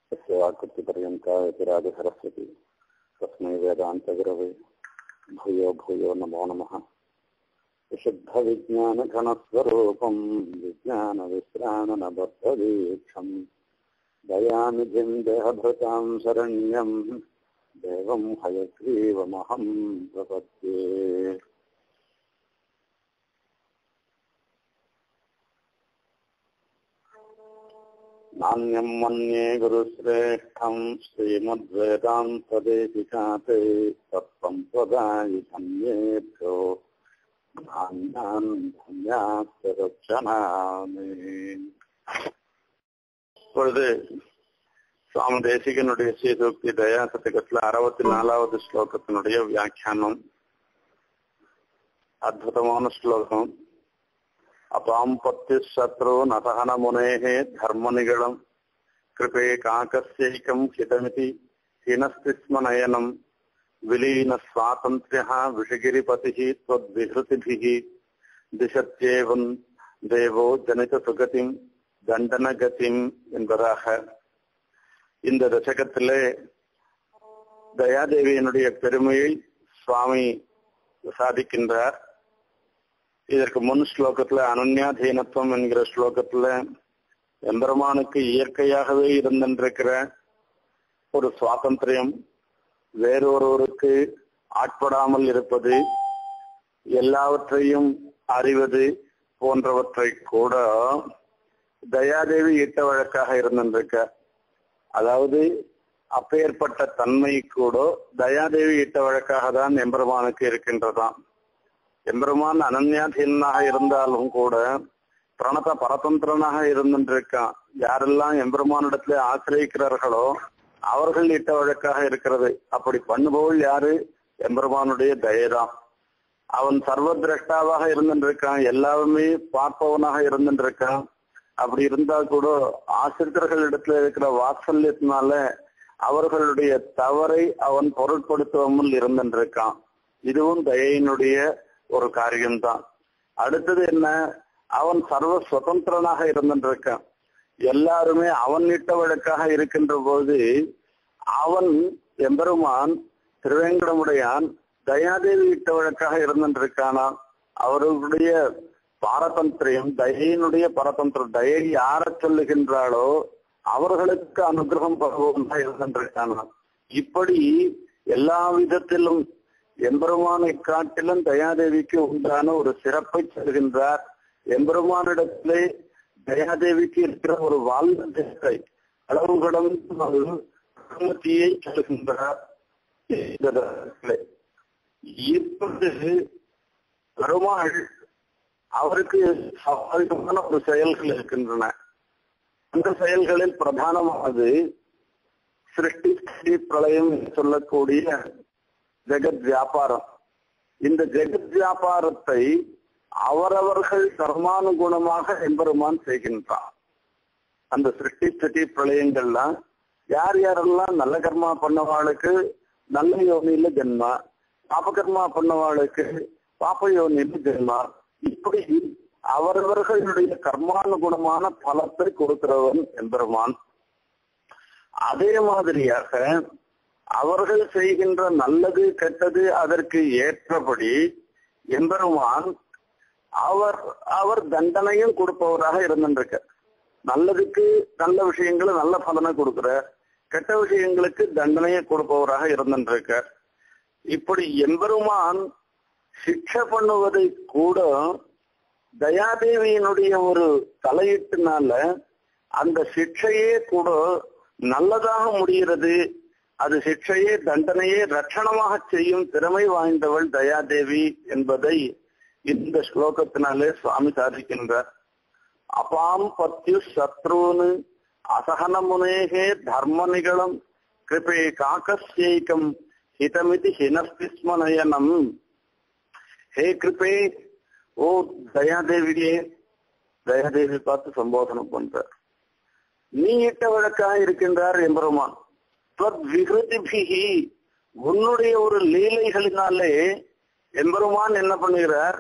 तस्य वाक्कृतिपर्यन्ता यतिराजसरस्वती तस्मै वेदान्तगुरवे भूयो भूयो नमो नमः विशुद्धविज्ञानघनस्वरूपम् विज्ञानविश्राणनबद्धदीक्षम् दयानिधिम् देहभृताम् शरण्यम् देवम् हयग्रीवमहम् प्रपद्ये नान्यम् मन्ये गुरुश्रेष्ठम् श्रीमद्वेदान्तदेशिकात् तत्सम्प्रदायि धन्येभ्यो धान्यान् धन्यास्तरक्षणामि இப்பொழுது சுவாமி தேசிகனுடைய ஸ்ரீசூக்தி தயா சதகத்துல அறுபத்தி நாலாவது ஸ்லோகத்தினுடைய வியாக்கியானம் அற்புதமான ஸ்லோகம் அபாம்பத்தி சத்ரு நசகன முனேகே தர்மநிகழம் கிருபே காக்கஸ்யைக்கம் ஹிதமிதி ஹினஸ்திஸ்ம நயனம் விலீன சுவாதந்திரியா விஷகிரிபதி त्वद्विहृतिभिः திசத்யேவன் தேவோ ஜனித சுகதிம் தண்டனகதிம் என்பதாக இந்த தசகத்திலே தயாதேவியினுடைய பெருமையை சுவாமி சாதிக்கின்றார் இதற்கு முன் ஸ்லோகத்துல அனன்யாதீனத்துவம் என்கிற ஸ்லோகத்துல எம்பெருமானுக்கு இயற்கையாகவே இருந்திருக்கிற ஒரு சுவாதந்திரியம் வேறொருவருக்கு ஆட்படாமல் இருப்பது எல்லாவற்றையும் அறிவது போன்றவற்றை கூட தயாதேவி இட்ட வழக்காக இருந்திருக்க அதாவது அப்பேற்பட்ட தன்மை கூட தயாதேவி இட்ட வழக்காக தான் எம்பெருமானுக்கு இருக்கின்றதாம் எம்பெருமான் அனன்யாதீனாக இருந்தாலும் கூட பிரணத பரதந்திரனாக இருந்திருக்கான் யாரெல்லாம் எம்பெருமானிடத்துல ஆசிரியக்கிறார்களோ அவர்கள் இட்ட வழக்காக இருக்கிறது அப்படி பண்ணுபவள் யாரு எம்பெருமானுடைய தயதான் அவன் சர்வ திரஷ்டாவாக இருந்திருக்கான் எல்லாருமே பார்ப்பவனாக இருந்திருக்கான் அப்படி இருந்தா கூட ஆசிரியர்களிடத்துல இருக்கிற வாத்சல்யத்தினால அவர்களுடைய தவறை அவன் பொருட்படுத்தாமல் இருந்திருக்கான் இதுவும் தயையினுடைய ஒரு காரியம்தான் அடுத்தது என்ன அவன் சர்வ சுதந்திரனாக இருந்திருக்கான் எல்லாருமே அவன் இட்ட வழக்காக இருக்கின்ற போது அவன் எம்பெருமான் திருவேங்கடமுடையான் தயாதேவி இட்ட வழக்காக இருந்திருக்கானா அவர்களுடைய பாரதந்திரியம் தயையினுடைய பரதந்திரம் தயை யார சொல்லுகின்றாளோ அவர்களுக்கு அனுகிரகம் பருவமாக இருந்திருக்கானா இப்படி எல்லா விதத்திலும் எம்பெருமானை காட்டிலும் தயாதேவிக்கு உண்டான ஒரு சிறப்பை சொல்கின்றார் எம்பெருமானிடத்திலே தயாதேவிக்கு இருக்கிற ஒரு வாழ்க்கை அளவு கடந்து தீயை சொல்கின்றார் இப்போது பெருமாள் அவருக்கு சுவாபாவிகமான ஒரு செயல்கள் இருக்கின்றன அந்த செயல்களில் பிரதானமானது சிருஷ்டி பிரளயம் சொல்லக்கூடிய ஜெகத் வியாபாரம் இந்த ஜெகத் வியாபாரத்தை அவரவர்கள் கர்மானுகுணமாக எம்பெருமான் செய்கின்றான் அந்த சிருஷ்டி ஸ்திதி பிரளயங்கள்லாம் யார் யாரெல்லாம் நல்ல கர்மா பண்ணவாளுக்கு நல்ல யோனியில ஜென்மா பாபகர்மா பண்ணவாளுக்கு பாப்ப யோனியில ஜென்மா இப்படி அவரவர்களுடைய கர்மானுகுணமான பலத்தை கொடுக்கிறவன் எம்பெருமான் அதே மாதிரியாக அவர்கள் செய்கின்ற நல்லது கெட்டது அதற்கு ஏற்றபடி எம்பெருமான் அவர் அவர் தண்டனையும் கொடுப்பவராக இருந்திருக்க நல்லதுக்கு நல்ல விஷயங்களை நல்ல பலனை கொடுக்கிற கெட்ட விஷயங்களுக்கு தண்டனையை கொடுப்பவராக இருந்திருக்க இப்படி எம்பெருமான் சிக்ஷை பண்ணுவதை கூட தயாதேவியினுடைய ஒரு தலையீட்டுனால அந்த சிக்ஷையே கூட நல்லதாக முடிகிறது அது சிக்ஷையே தண்டனையே ரட்சணமாக செய்யும் திறமை வாய்ந்தவள் தயாதேவி என்பதை இந்த ஸ்லோகத்தினாலே சுவாமி சாதிக்கின்றார் அபாம் பத்யு சத்ருன்னு அசகன முனேகே தர்ம நிகழம் கிருபே காக்கஸ்யைக்கம் ஹிதமிதி ஹினஸ்திஸ்மநயனம் ஹே கிருபே ஓ தயாதேவியே தயாதேவி பார்த்து சம்போதனம் பண்றார் நீ இட்ட வழக்காக இருக்கின்றார் எம்பெருமான் விகிருதிபிகி உன்னுடைய ஒரு லீலைகளினாலே எம்பெருமான் என்ன பண்ணுகிறார்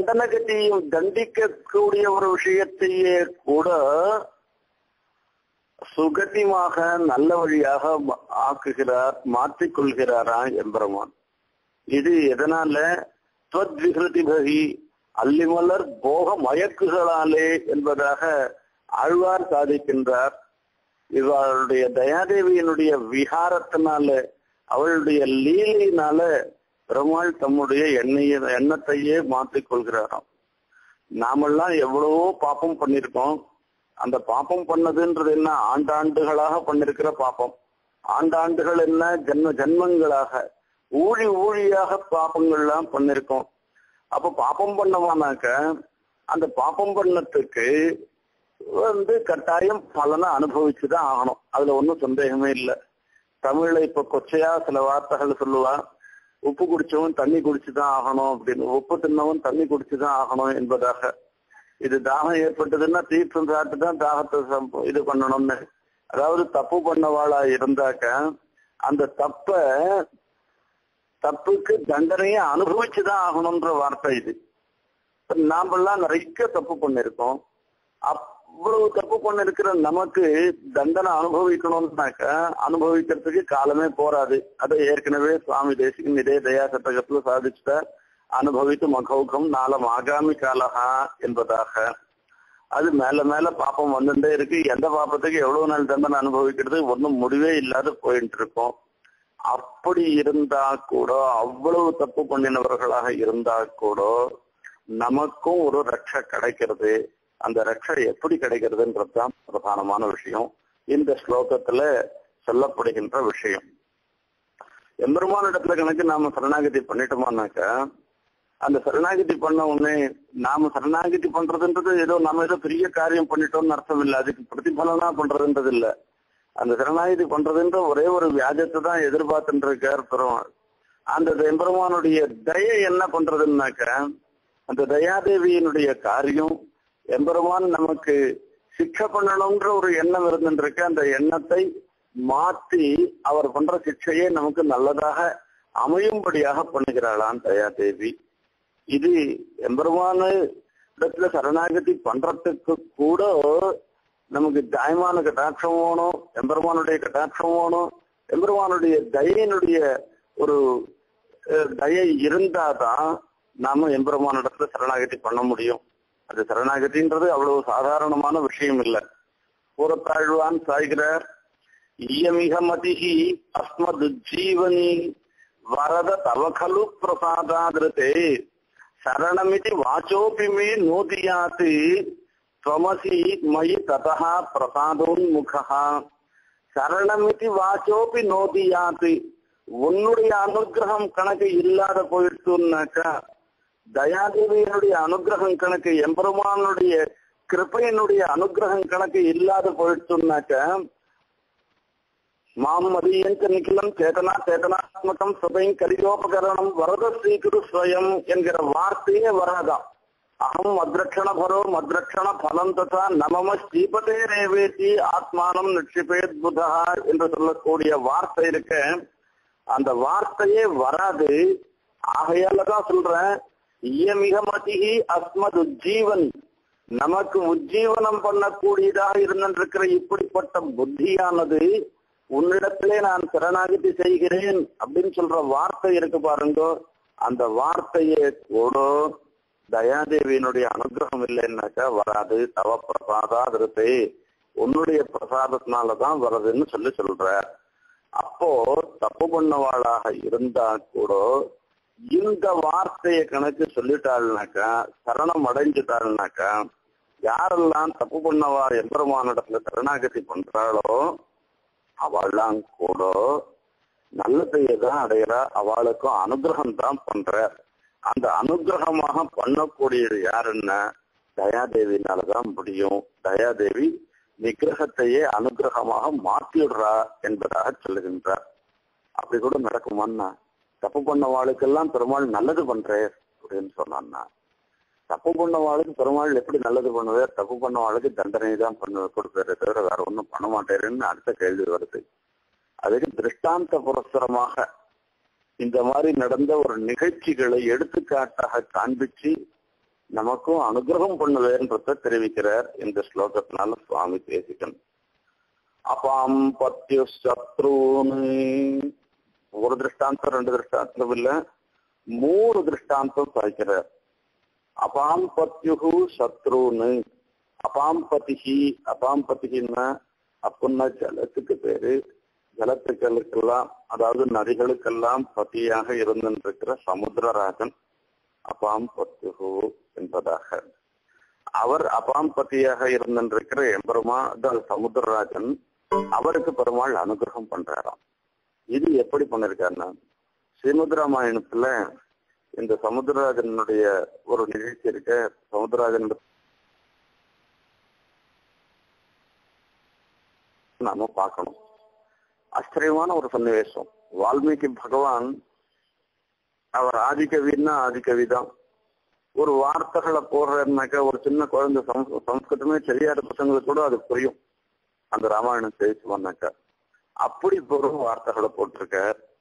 தண்டனகத்தையும் தண்டிக்கக்கூடிய ஒரு விஷயத்தையே கூட சுகத்தியமாக நல்ல வழியாக ம- ஆக்குகிறார் மாற்றிக் கொள்கிறாரா எம்பெருமான் இது எதனால துவத்விகிருதி பகி அல்லிமலர் போக மயக்குகளாலே என்பதாக ஆழ்வார் சாதிக்கின்றார் இவளுடைய தயாதேவியினுடைய விகாரத்தினால அவளுடைய லீலையினால பெருமாள் தம்முடைய எண்ணெய எண்ணத்தையே மாற்றிக் கொள்கிறாராம் நாமெல்லாம் எவ்வளவோ பாப்பம் பண்ணிருக்கோம் அந்த பாப்பம் பண்ணதுன்றது என்ன ஆண்டாண்டுகளாக பண்ணிருக்கிற பாப்பம் ஆண்டாண்டுகள் என்ன ஜென்ம ஜென்மங்களாக ஊழி ஊழியாக பாப்பங்கள்லாம் பண்ணிருக்கோம் அப்ப பாப்பம் பண்ணவானாக்க அந்த பாப்பம் பண்ணத்துக்கு வந்து கட்டாயம் பலனை அனுபவிச்சுதான் ஆகணும் அதுல ஒன்றும் சந்தேகமே இல்லை தமிழ்ல இப்ப கொச்சையா சில வார்த்தைகள் சொல்லுவா உப்பு குடிச்சவன் தண்ணி குடிச்சுதான் ஆகணும் அப்படின்னு உப்பு தின்னவன் தண்ணி குடிச்சுதான் ஆகணும் என்பதாக இது தாகம் ஏற்பட்டதுன்னா தீர்த்தம் சாப்பிட்டு தான் தாகத்தை சம்ப- இது பண்ணணும்னு அதாவது தப்பு பண்ணவாளா இருந்தாக்க அந்த தப்ப தப்புக்கு தண்டனையை அனுபவிச்சுதான் ஆகணும்ன்ற வார்த்தை இது இப்ப நாமெல்லாம் நிறைய தப்பு பண்ணிருக்கோம் அவ்வளவு தப்பு பண்ணிருக்கிற நமக்கு தண்டனை அனுபவிக்கணும்னாக்க அனுபவிக்கிறதுக்கு காலமே போராது அதை ஏற்கனவே சுவாமி தேசிகன் இதே தயா சதகத்துல சாதிச்சுட்ட அனுபவித்து மகௌகம் நாளம் ஆகாமி காலஹா என்பதாக அது மேல மேல பாப்பம் வந்துட்டே இருக்கு எந்த பாப்பத்துக்கு எவ்வளவு நாள் தண்டனை அனுபவிக்கிறது ஒன்றும் முடிவே இல்லாத போயிட்டு இருக்கோம் அப்படி இருந்தா கூட அவ்வளவு தப்பு பண்ணினவர்களாக இருந்தா கூட நமக்கும் ஒரு ரட்சை கிடைக்கிறது அந்த ரட்சை எப்படி கிடைக்கிறதுன்றதுதான் பிரதானமான விஷயம் இந்த ஸ்லோகத்துல சொல்லப்படுகின்ற விஷயம் எம்பெருமான இடத்துல கணக்கு நாம சரணாகதி பண்ணிட்டோமானாக்க அந்த சரணாகதி பண்ண உடனே நாம சரணாகதி பண்றதுன்றது ஏதோ நம்ம ஏதோ பெரிய காரியம் பண்ணிட்டோம்னு அர்த்தம் இல்லை அதுக்கு பிரதிபலனா பண்றதுன்றது இல்ல அந்த சரணாகதி பண்றதுன்ற ஒரே ஒரு வியாஜத்தை தான் எதிர்பார்த்துட்டு இருக்கார் பெருமாள் அந்த எம்பெருமானுடைய தயை என்ன பண்றதுன்னாக்க அந்த தயாதேவியினுடைய காரியம் எம்பெருமான் நமக்கு சிக்ஷை பண்ணணும்ன்ற ஒரு எண்ணம் இருந்துருக்கு அந்த எண்ணத்தை மாத்தி அவர் பண்ற சிக்ஷையே நமக்கு நல்லதாக அமையும்படியாக பண்ணுகிறாளாம் தயாதேவி இது எம்பெருமான இடத்துல சரணாகதி பண்றதுக்கு கூட நமக்கு தாய்மான கட்டாட்சம் வேணும் எம்பெருமானுடைய கட்டாட்சம் வேணும் எம்பெருமானுடைய தயையினுடைய ஒரு அஹ், தயை இருந்தாதான் நாம எம்பெருமான இடத்துல சரணாகதி பண்ண முடியும் அது சரணாகதின்றது அவ்வளவு சாதாரணமான விஷயம் இல்லை புறத்தாழ்வான் சாய்கிறார் இயமிக மதிஹி அஸ்மதுஜீவனி வரத தவ கலு பிரசாதாதிருத்தே சரணமிதி வாச்சோபி மே நோதியாத் त्वमसि मयि ततः प्रसादोन्मुखः சரணமிதி வாச்சோபி நோதியாத்து உன்னுடைய அனுகிரகம் கணக்கு இல்லாத போயிடுச்சுன்னாக்கா தயாதேவியினுடைய அனுகிரகம் கணக்கு எம்பெருமானுடைய கிருப்பையினுடைய அனுகிரகம் கணக்கு இல்லாத போயிடுச்சுன்னாக்க மாம் மதியஞ்ச நிகிலம் சேதனா சேதனாத்மகம் சபையும் கரியோபகரணம் வரத ஸ்ரீகுரு ஸ்வயம் என்கிற வார்த்தையே வராதாம் அகம் மத்ரக்ஷண பரோ மத்ரக்ஷண பலம் ததா நமம ஸ்ரீபதே ரேவேதி ஆத்மானம் நிட்சிபேத் புதா என்று சொல்லக்கூடிய வார்த்தை இருக்க அந்த வார்த்தையே வராது ஆகையால தான் சொல்றேன் இயமிக மதிகி அஸ்மத் உஜ்ஜீவன் நமக்கு உஜ்ஜீவனம் பண்ணக்கூடியதாக இருந்திருக்கிற இப்படிப்பட்ட புத்தியானது உன்னிடத்திலே நான் சரணாகதி செய்கிறேன் அப்படின்னு சொல்ற வார்த்தை இருக்கு பாருங்க அந்த வார்த்தையே கூட தயாதேவியினுடைய அனுகிரகம் இல்லைன்னாக்கா வராது தவ பிரசாதா திருத்தே உன்னுடைய பிரசாதத்தினாலதான் வருதுன்னு சொல்லி சொல்ற அப்போ தப்பு பண்ணவாளாக இருந்தா கூட இந்த வார்த்தையை கணக்கு சொல்லிட்டாள்னாக்கா சரணம் அடைஞ்சிட்டாள்னாக்கா யாரெல்லாம் தப்பு பண்ணவா எம்பெருமானிடத்துல சரணாகதி பண்றாளோ அவள்லாம் கூட நல்லதையே தான் அடையிறா அவளுக்கும் அனுகிரகம் தான் பண்ற அந்த அனுகிரகமாக பண்ணக்கூடியது யாருன்னா தயாதேவினாலதான் முடியும் தயாதேவி நிகிரகத்தையே அனுகிரகமாக மாத்திடுறா என்பதாக சொல்லுகின்றார் அப்படி கூட நடக்குமான்னா தப்பு பண்ணவாளுக்கெல்லாம் பெருமாள் நல்லது பண்றேன் அப்படின்னு சொன்னான்னா தப்பு பண்ணவாளுக்கு பெருமாள் எப்படி நல்லது பண்ணுவார் தப்பு பண்ணவாளுக்கு தண்டனை தான் பண்ண கொடுப்பாரு தவிர வேற ஒன்றும் பண்ண மாட்டேருன்னு அடுத்த கேள்வி வருது அதுக்கு திருஷ்டாந்த புரஸ்தரமாக இந்த மாதிரி நடந்த ஒரு நிகழ்ச்சிகளை எடுத்துக்காட்டாக காண்பிச்சு நமக்கும் அனுகிரகம் பண்ணுவேன்றத தெரிவிக்கிறார் இந்த ஸ்லோகத்தினால சுவாமி தேசிகன் அபாம் பத்யு சத்ருன்னு ஒரு திருஷ்டாந்தம் ரெண்டு திருஷ்டாந்தம் இல்ல மூணு திருஷ்டாந்தம் சாய்க்கிறார் அபாம் பத்யுகு சத்ருன்னு அபாம் பதிகி அபாம் பதிகின்னா அப்படின்னா ஜலத்துக்கு பேரு ஜலத்துக்களுக்கெல்லாம் அதாவது நதிகளுக்கெல்லாம் பதியாக இருந்திருக்கிற சமுத்திரராஜன் அபாம் பத்யுகு என்பதாக அவர் அபாம் பதியாக இருந்திருக்கிற எம்பெருமா சமுத்திரராஜன் அவருக்கு பெருமாள் அனுகிரகம் பண்றாராம் இது எப்படி பண்ணிருக்காருன்னா ஸ்ரீமத் ராமாயணத்துல இந்த சமுத்திரராஜனுடைய ஒரு நிகழ்ச்சி இருக்க சமுத்திரராஜன் நாம பார்க்கணும் ஆச்சரியமான ஒரு சன்னிவேசம் வால்மீகி பகவான் அவர் ஆதிகவின்னா ஆதிகவி தான் ஒரு வார்த்தைகளை போடுறதுனாக்கா ஒரு சின்ன குழந்தை சம்ஸ்கிருதமே தெரியாத பசங்களுக்கு கூட அது புரியும் அந்த ராமாயணம் செய்துவானாக்கா அப்படி ஒரு வார்த்தைகளை போட்டிருக்க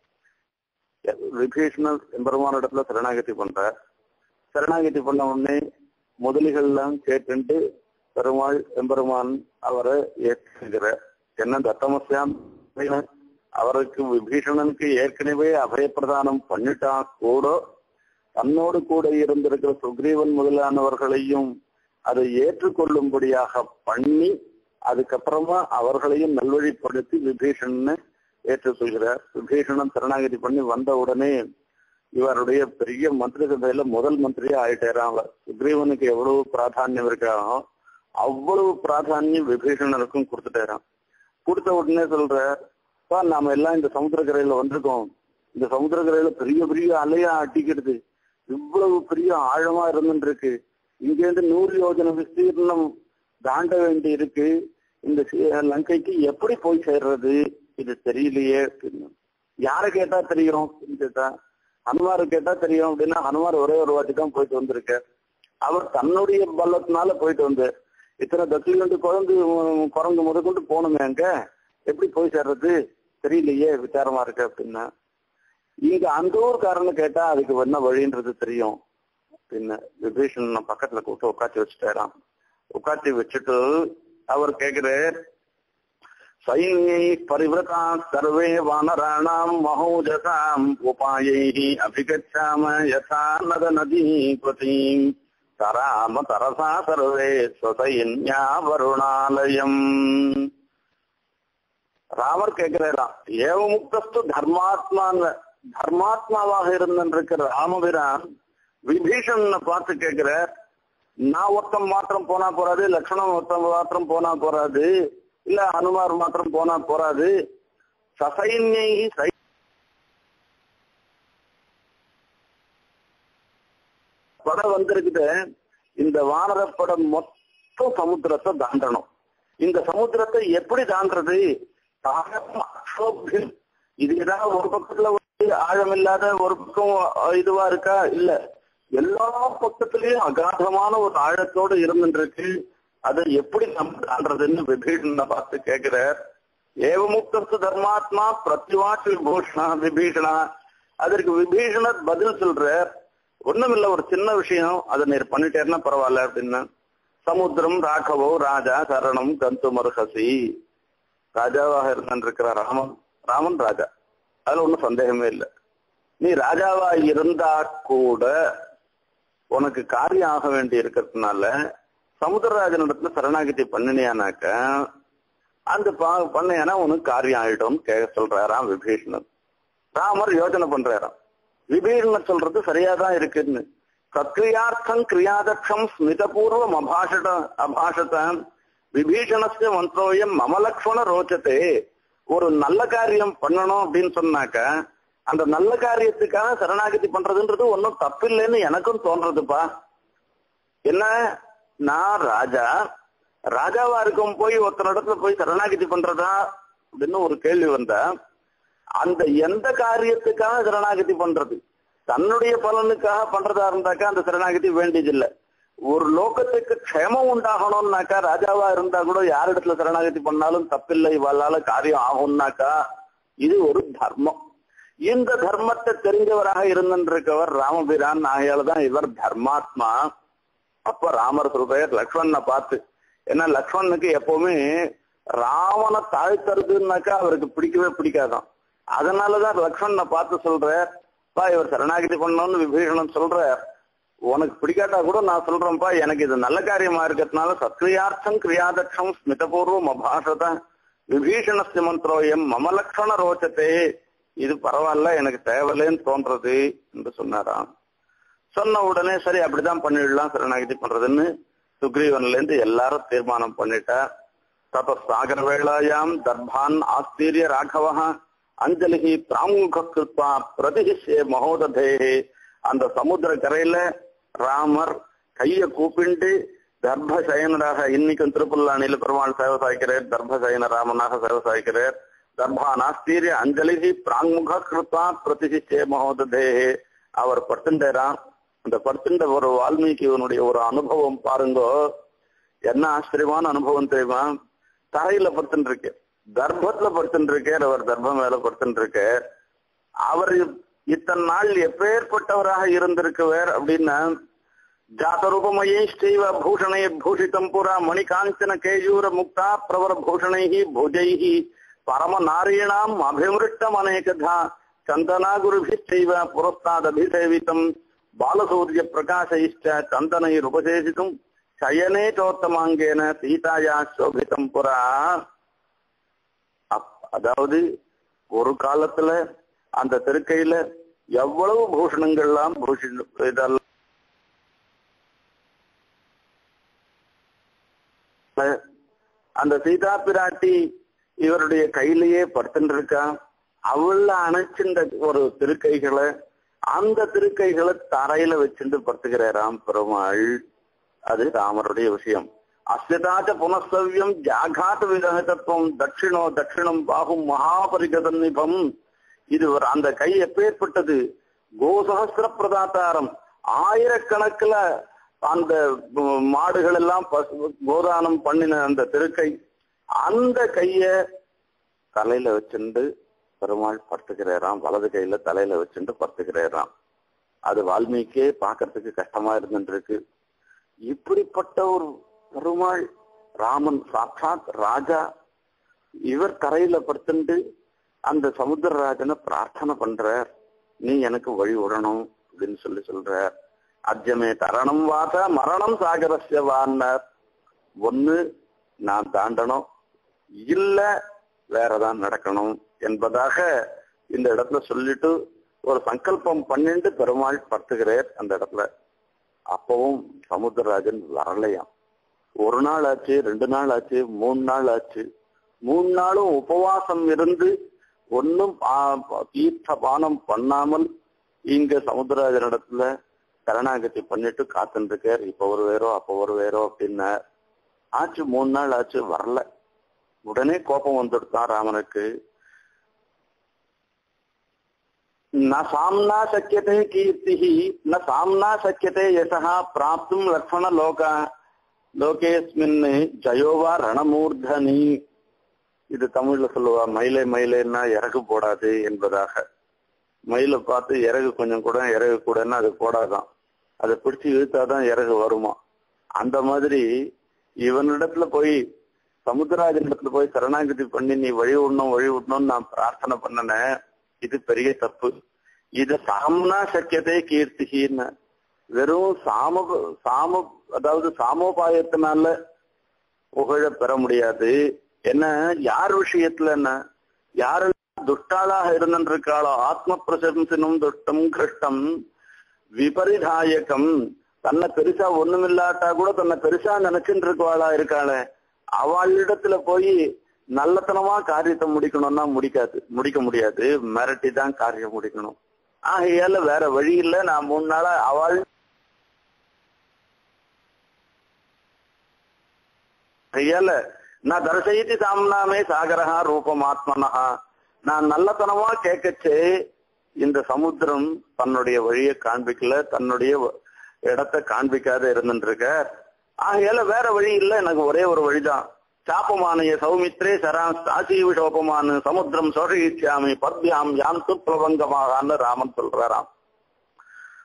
விபீஷணர் எம்பெருமான இடத்துல சரணாகதி பண்ற சரணாகதி பண்ண உடனே முதலிகள்லாம் கேட்டு பெருமாள் எம்பெருமான் அவரை ஏற்றுகிற என்ன தத்தமசியாம் அவருக்கு விபீஷணனுக்கு ஏற்கனவே அபயப்பிரதானம் பண்ணிட்டா கூட தன்னோடு கூட இருந்திருக்கிற சுக்ரீவன் முதலானவர்களையும் அதை ஏற்றுக்கொள்ளும்படியாக பண்ணி அதுக்கப்புறமா அவர்களையும் நல்வழிப்படுத்தி விபீஷணனை ஏற்றுக்கொள்கிறார் விபீஷணன் சரணாகதி பண்ணி வந்த உடனே இவருடைய பெரிய மந்திரி சபையில முதல் மந்திரியா ஆயிட்டாராம் அவர் சுக்ரீவனுக்கு எவ்வளவு பிராதானியம் இருக்காரோ அவ்வளவு பிராதானியம் விபீஷணனுக்கும் கொடுத்துட்டாராம் கொடுத்த உடனே சொல்ற நாம எல்லாம் இந்த சமுத்திரக்கரையில வந்திருக்கோம் இந்த சமுத்திரக்கரையில பெரிய பெரிய அலையா அட்டிக்கிறது இவ்வளவு பெரிய ஆழமா இருந்துருக்கு இங்க இருந்து நூறு யோஜனை விஸ்தீர்ணம் தாண்ட வேண்டி இருக்கு இந்த லங்கைக்கு எப்படி போய் சேர்றது இது தெரியலையே யாரை கேட்டா தெரியும் கேட்டா ஹனுமாரு கேட்டா தெரியும் அப்படின்னா ஹனுமார் ஒரே ஒரு வாட்டி தான் போயிட்டு வந்திருக்க அவர் தன்னுடைய பலத்தினால போயிட்டு வந்து இத்தனை தத்திலிருந்து குழந்தை குரங்கு முதற்கொண்டு போகணுமே அங்க எப்படி போய் சேர்றது தெரியலையே விசாரமா இருக்கு அப்படின்னா இங்க அந்த ஊர்காரன்னு கேட்டா அதுக்கு என்ன வழின்றது தெரியும் பின்ன விபீஷன் பக்கத்துல கூப்பிட்டு உட்காந்து வச்சுட்டாராம் உட்காந்து வச்சுட்டு அவர் கேக்குறார் சைன்யை பரிவிரதா சர்வே வானராணாம் மகோஜசாம் உபாயை அபிகச்சாம யசா நத நதி பதீம் தராம தரசா சர்வே ஸ்வசைன்யா வருணாலயம் ராமர் கேட்கிறாராம் ஏவமுக்தஸ்து தர்மாத்மான்னு தர்மாத்மாவாக இருந்திருக்கிற ராமபிரான் விபீஷணனை பார்த்து கேட்கிற நான் ஒருத்தம் மாத்திரம் போனா போறாது லக்ஷ்மணன் ஒருத்தம் மாத்திரம் போனா போறாது இல்ல ஹனுமார் மாத்திரம் போனா போறாது சசைன்யை படம் வந்திருக்குது இந்த வானர படம் மொத்தம் சமுத்திரத்தை தாண்டணும் இந்த சமுத்திரத்தை எப்படி தாண்டது இது ஏதாவது ஒரு பக்கத்துல ஆழம் இல்லாத ஒரு பக்கம் இதுவா இருக்கா இல்ல எல்லா பக்கத்திலயும் அகாதமான ஒரு ஆழத்தோடு இருந்துருக்கு அதை எப்படி நம்ம தாண்டதுன்னு விபீஷணனை பார்த்து கேட்கிறார் ஏவமுக்தஸ்து தர்மாத்மா பிரத்யுவாசி விபூஷணா விபீஷணா அதற்கு விபீஷணர் பதில் சொல்றார் ஒண்ணுமில்ல ஒரு சின்ன விஷயம் அதை நீர் பண்ணிட்டேன்னா பரவாயில்ல அப்படின்னு சமுத்திரம் ராகவோ ராஜா சரணம் கந்து மருகசி ராஜாவாக இருந்திருக்கிற ராமன் ராமன் ராஜா அதுல ஒன்றும் சந்தேகமே இல்லை நீ ராஜாவா இருந்தா கூட உனக்கு காரியம் ஆக வேண்டி இருக்கிறதுனால சமுத்திரராஜனிடத்துல சரணாகதி பண்ணினியானாக்க அந்த பண்ணையானா உனக்கு காரியம் ஆயிடும் கேட்க சொல்றாராம் விபீஷணன் ராமர் யோசனை பண்றாராம் விபீஷணன் சொல்றது சரியாதான் இருக்குன்னு சத்கிரியார்த்தம் கிரியாதக்ஷம் ஸ்மிதபூர்வம் அபாஷட அபாஷதான் விபீஷணஸ்ய மந்திரோயம் மமலக்ஷ்மண ரோச்சத்தே ஒரு நல்ல காரியம் பண்ணணும் அப்படின்னு சொன்னாக்க அந்த நல்ல காரியத்துக்காக சரணாகதி பண்றதுன்றது ஒன்னும் தப்பில்லைன்னு எனக்கும் தோன்றதுப்பா என்ன நான் ராஜா ராஜாவா இருக்கும் போய் ஒருத்தர் இடத்துல போய் சரணாகதி பண்றதா அப்படின்னு ஒரு கேள்வி வந்தா அந்த எந்த காரியத்துக்காக சரணாகதி பண்றது தன்னுடைய பலனுக்காக பண்றதா இருந்தாக்கா அந்த சரணாகதி வேண்டியதில்லை ஒரு லோகத்துக்கு க்ஷேமம் உண்டாகணும்னாக்கா ராஜாவா இருந்தா கூட யார் இடத்துல சரணாகதி பண்ணாலும் தப்பில்லை இவளால காரியம் ஆகும்னாக்கா இது ஒரு தர்மம் இந்த தர்மத்தை தெரிஞ்சவராக இருந்திருக்கவர் ராமபிரான் ஆகையால்தான் இவர் தர்மாத்மா அப்ப ராமர் சொல்றார் லக்ஷ்மணனை பார்த்து ஏன்னா லக்ஷ்மணனுக்கு எப்பவுமே ராமனை தாழ்த்துறதுன்னாக்கா அவருக்கு பிடிக்கவே பிடிக்காதான் அதனாலதான் லக்ஷ்மணனை பார்த்து சொல்றார் பா இவர் சரணாகதி பண்ணணும்னு விபீஷணன் சொல்றார் உனக்கு பிடிக்காட்டா கூட நான் சொல்றேன்ப்பா எனக்கு இது நல்ல காரியமா இருக்கிறதுனால சத்கிரியார்த்தம் கிரியாதட்சம் ஸ்மிதபூர்வம் அபாஷத விபீஷணஸ்ய மந்திரோயம் மம லக்ஷண ரோச்சத்தே இது பரவாயில்ல எனக்கு தேவையில்லைன்னு தோன்றது என்று சொன்னாராம் சொன்ன உடனே சரி அப்படிதான் பண்ணிடலாம் சரணாகதி பண்றதுன்னு சுக்ரீவன்ல இருந்து எல்லாரும் தீர்மானம் பண்ணிட்டா தத சாகர வேளாயாம் தர்பான் ஆஸ்தீரிய ராகவ அஞ்சலி பிராமுக கிருப்பா பிரதிஷே மகோததே அந்த சமுத்திர கரையில ராமர் கைய கூப்பிண்டு தர்பசயனராக இன்னைக்கும் திருப்புல்லானில பெருமாள் சேவை சாய்க்கிறார் தர்பசயன ராமனாக சேவை சாய்க்கிறார் தர்பானாஸ்தீரிய அஞ்சலி பிராங்முக கிருப்பா பிரதிஷே மகோததே அவர் படுத்துட்டாராம் அந்த படுத்துட்ட ஒரு வால்மீகிவனுடைய ஒரு அனுபவம் பாருங்க என்ன ஆச்சரியமான அனுபவம் தெரியுமா தரையில படுத்துட்டு இருக்கு தர்ப்பத்துல படுத்துட்டு இருக்கார் அவர் தர்ப்பம் மேல படுத்துட்டு இருக்கார் அவர் இத்தனை நாள் எப்பேற்பட்டவராக இருந்திருக்குவார் அப்படின்னா ஜாதரூபமயே ஸ்ரீவ பூஷணை பூஷிதம் புரா மணிகாஞ்சன கேயூர முக்தா பிரவர பூஷணை பூஜை பரம நாரீணாம் அபிமிருஷ்டம் அநேகதா சந்தனாகுருபிச்சைவ புரஸ்தாதபிசேவிதம் பாலசூரிய பிரகாசைஷ்ட சந்தனைருபசேசித்தும் சயனே சோத்தமாங்கேன சீதாயா சோபிதம் புறா அதாவது ஒரு காலத்துல அந்த திருக்கையில எவ்வளவு பூஷணங்கள்லாம் பூஷி இதெல்லாம் அந்த சீதா பிராட்டி இவருடைய கையிலேயே படுத்துட்டு இருக்கா அவள அணைச்சின்ற ஒரு திருக்கைகளை அந்த திருக்கைகளை தரையில வச்சுட்டு படுத்துக்கிறாராம் பெருமாள் அது ராமருடைய விஷயம் அஸ்யதாச்ச புனஸ்தவ்யம் ஜாகாத விதகத்துவம் தட்சிணோ தட்சிணம் பாகும் மகாபரிகதன்னிபம் இது ஒரு அந்த கை எப்பேற்பட்டது கோசகசிர பிரதாத்தாரம் ஆயிரக்கணக்குல அந்த மாடுகள் எல்லாம் கோதானம் பண்ணின அந்த திருக்கை அந்த கைய தலையில வச்சுண்டு பெருமாள் படுத்துக்கிறாராம் வலது கையில தலையில வச்சுட்டு படுத்துக்கிறாராம் அது வால்மீகியே பாக்குறதுக்கு கஷ்டமா இருந்துருக்கு இப்படிப்பட்ட ஒரு பெருமாள் ராமன் சாட்சாத் ராஜா இவர் கரையில படுத்துண்டு அந்த சமுத்திரராஜனை பிரார்த்தனை பண்றார் நீ எனக்கு வழி விடணும் அப்படின்னு சொல்லி சொல்றார் அஜமே தரணம் வாச மரணம் சாகரஸ்ய வான்னார் ஒண்ணு நான் தாண்டணும் இல்ல வேறதான் நடக்கணும் என்பதாக இந்த இடத்துல சொல்லிட்டு ஒரு சங்கல்பம் பண்ணிட்டு பெருமாள் படுத்துகிறார் அந்த இடத்துல அப்பவும் சமுத்திரராஜன் வரலையாம் ஒரு நாள் ஆச்சு ரெண்டு நாள் ஆச்சு மூணு நாள் ஆச்சு மூணு நாளும் உபவாசம் இருந்து ஒன்னும் தீர்த்த பானம் பண்ணாமல் இங்க சமுத்திரராஜன் இடத்துல சரணாகதி பண்ணிட்டு காத்துட்டு இருக்கார் இப்ப ஒரு வேறோ அப்ப ஒரு வேறோ அப்படின்னார் ஆச்சு மூணு நாள் ஆச்சு வரல உடனே கோபம் வந்துடுத்தான் ராமனுக்கு ந சாம்னா சக்கியத்தை கீர்த்தி ந சாம்னா சக்கியத்தை யசா பிராப்தும் லக்ஷ்மண லோக லோகேஸ்மின் ஜயோவா ரணமூர்தனி இது தமிழ்ல சொல்லுவா மயிலே மயிலேன்னா இறகு போடாது என்பதாக மயிலை பார்த்து இறகு கொஞ்சம் கூட இறகு கூடன்னா அது போடாதான் அதை பிடிச்சு இழுத்தாதான் இறகு வருமா அந்த மாதிரி இவனிடத்துல போய் சமுத்திரராஜன் இடத்துல போய் சரணாகதி பண்ணி நீ வழி விடணும் வழி விடணும்னு நான் பிரார்த்தனை பண்ணனேன் இது பெரிய தப்பு இது சாமனா சக்கியத்தை கீர்த்திகின்னு வெறும் சாம சாம அதாவது சாமோபாயத்தினால புகழ பெற முடியாது என்ன யார் விஷயத்துல என்ன யாரு துஷ்டாளாக இருந்திருக்காளோ ஆத்ம பிரசம்சனும் துஷ்டம் கிருஷ்டம் விபரிதாயகம் தன்னை பெருசா ஒண்ணுமில்லாட்டா கூட தன்னை பெருசா நினைச்சுட்டு இருக்கவாளா இருக்காளே அவளிடத்துல போய் நல்லத்தனமா காரியத்தை முடிக்கணும்னா முடிக்காது முடிக்க முடியாது மிரட்டி தான் காரியம் முடிக்கணும் ஆகையால வேற வழி இல்ல நான் மூணு நாளா அவள் ஆகையால நான் தரிசைத்தி சாம்னாமே சாகரஹா ரூபம் ஆத்மனஹா நான் நல்லத்தனமா கேட்கச்சு இந்த சமுத்திரம் தன்னுடைய வழியை காண்பிக்கல தன்னுடைய இடத்தை காண்பிக்காத இருந்துருக்க ஆகையால வேற வழி இல்ல எனக்கு ஒரே ஒரு வழிதான் சாப்பமானய சௌமித்ரே சராம் சாசீவ சோபமான சமுத்திரம் சோழகிச்சாமி பத்யாம் யாம் துப்ளவங்கமாகான்னு ராமன் சொல்றாராம்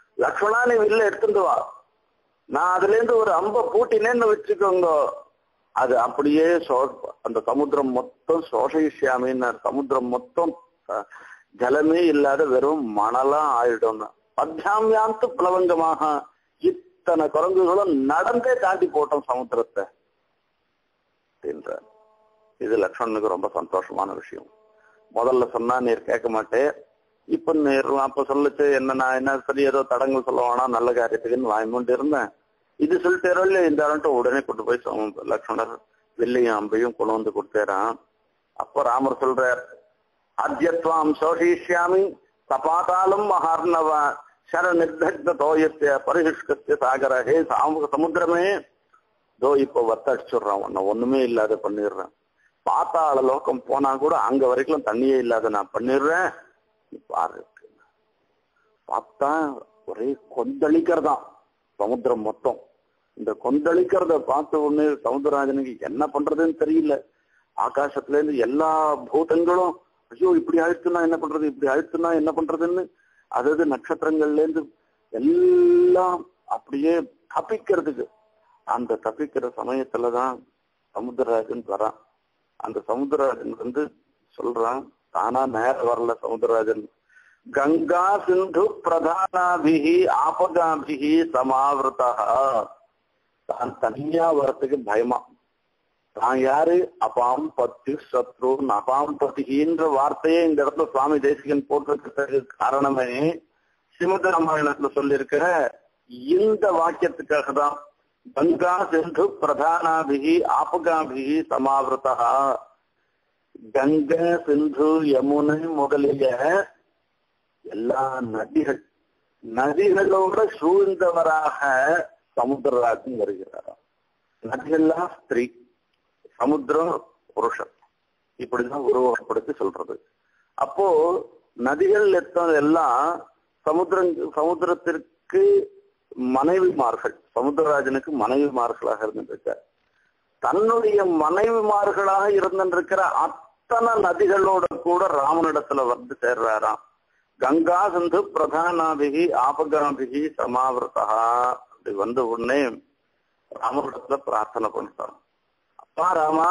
லக்ஷ்மணா நீ வில்ல எடுத்துட்டு வா நான் அதுல இருந்து ஒரு அம்ப பூட்டினேன்னு வச்சுக்கோங்க அது அப்படியே சோ- அந்த சமுத்திரம் மொத்தம் சோஷயிஷ்யாமின்னு சமுத்திரம் மொத்தம் அஹ், ஜலமே இல்லாத வெறும் மணலா ஆயிடும் பத்யாமியாந்து பிளவங்கமாக இத்தனை குரங்குகளும் நடந்தே தாண்டி போட்டோம் சமுத்திரத்தை அப்படின்ற இது லக்ஷ்மணனுக்கு ரொம்ப சந்தோஷமான விஷயம் முதல்ல சொன்னா நீர் கேட்க மாட்டேன் இப்ப நேர் அப்ப சொல்லுச்சு என்ன நான் என்ன சரி ஏதோ தடங்கள் சொல்ல வேணாம் நல்ல காரியத்துக்குன்னு வாங்கிட்டு இருந்தேன் இது சொல்லிட்டேரோ இல்ல இந்த ஆளுன்ட்டு உடனே கொண்டு போய் சம- லக்ஷ்மணர் வில்லையும் அம்பையும் கொண்டு வந்து கொடுத்தேரான் அப்ப ராமர் சொல்றார் அத்தியத்வாம் சோஷயிஷ்யாமி சபாதாலும் மகார்ணவ சர நிர்தக்த தோயத்திய பரிசுஷ்கத்திய சாகர ஹே சாம சமுத்திரமே தோ இப்போ வத்த அடிச்சுடுறான் உன்னை ஒண்ணுமே இல்லாத பண்ணிடுறேன் பாத்தாள லோகம் போனா கூட அங்க வரைக்கும் தண்ணியே இல்லாத நான் பண்ணிடுறேன் நீ பாரு பார்த்தா ஒரே கொந்தளிக்கிறதாம் சமுத்திரம் மொத்தம் இந்த கொந்தளிக்கிறத பார்த்த உடனே சமுத்திரராஜனுக்கு என்ன பண்றதுன்னு தெரியல ஆகாசத்துல இருந்து எல்லா பூதங்களும் ஐயோ இப்படி அழுத்துனா என்ன பண்றது இப்படி அழுத்துனா என்ன பண்றதுன்னு அதாவது நட்சத்திரங்கள்ல இருந்து எல்லாம் அப்படியே தப்பிக்கிறதுக்கு அந்த தப்பிக்கிற சமயத்துலதான் சமுத்திரராஜன் வரான் அந்த சமுத்திரராஜன் வந்து சொல்றான் தானா நேர வரல சமுத்திரராஜன் கங்கா சிந்து பிரதானாபிகி ஆபகாபிகி சமாவிருத்தா தான் தனியா வரத்துக்கு பயமா தான் யாரு அபாம் பத்து சத்ரு அபாம் பதிகின்ற வார்த்தையே இந்த இடத்துல சுவாமி தேசிகன் போட்டிருக்கிறதுக்கு காரணமே ஸ்ரீமத் ராமாயணத்துல சொல்லியிருக்கிற இந்த வாக்கியத்துக்காக தான் கங்கா சிந்து பிரதானாபிகி ஆபகாபிகி சமாவிருத்தா கங்கை சிந்து யமுனை முதலிய எல்லா நதிகள் நதிகளோட சூழ்ந்தவராக சமுத்திரராஜன் வருகிறாராம் நதிகள்லாம் ஸ்திரீ சமுத்திரம் புருஷன் இப்படிதான் உருவப்படுத்தி சொல்றது அப்போ நதிகள் எத்த- எல்லாம் சமுத்திரம் சமுத்திரத்திற்கு மனைவிமார்கள் சமுத்திரராஜனுக்கு மனைவிமார்களாக இருந்திருக்கார் தன்னுடைய மனைவிமார்களாக இருந்திருக்கிற அத்தனை நதிகளோட கூட ராமனிடத்துல வந்து சேர்றாராம் கங்கா சிந்து பிரதானாபிகி ஆபகாபிகி சமாவிரதா அப்படி வந்த உடனே ராமனிடத்துல பிரார்த்தனை பண்ணிட்டான் அப்பா ராமா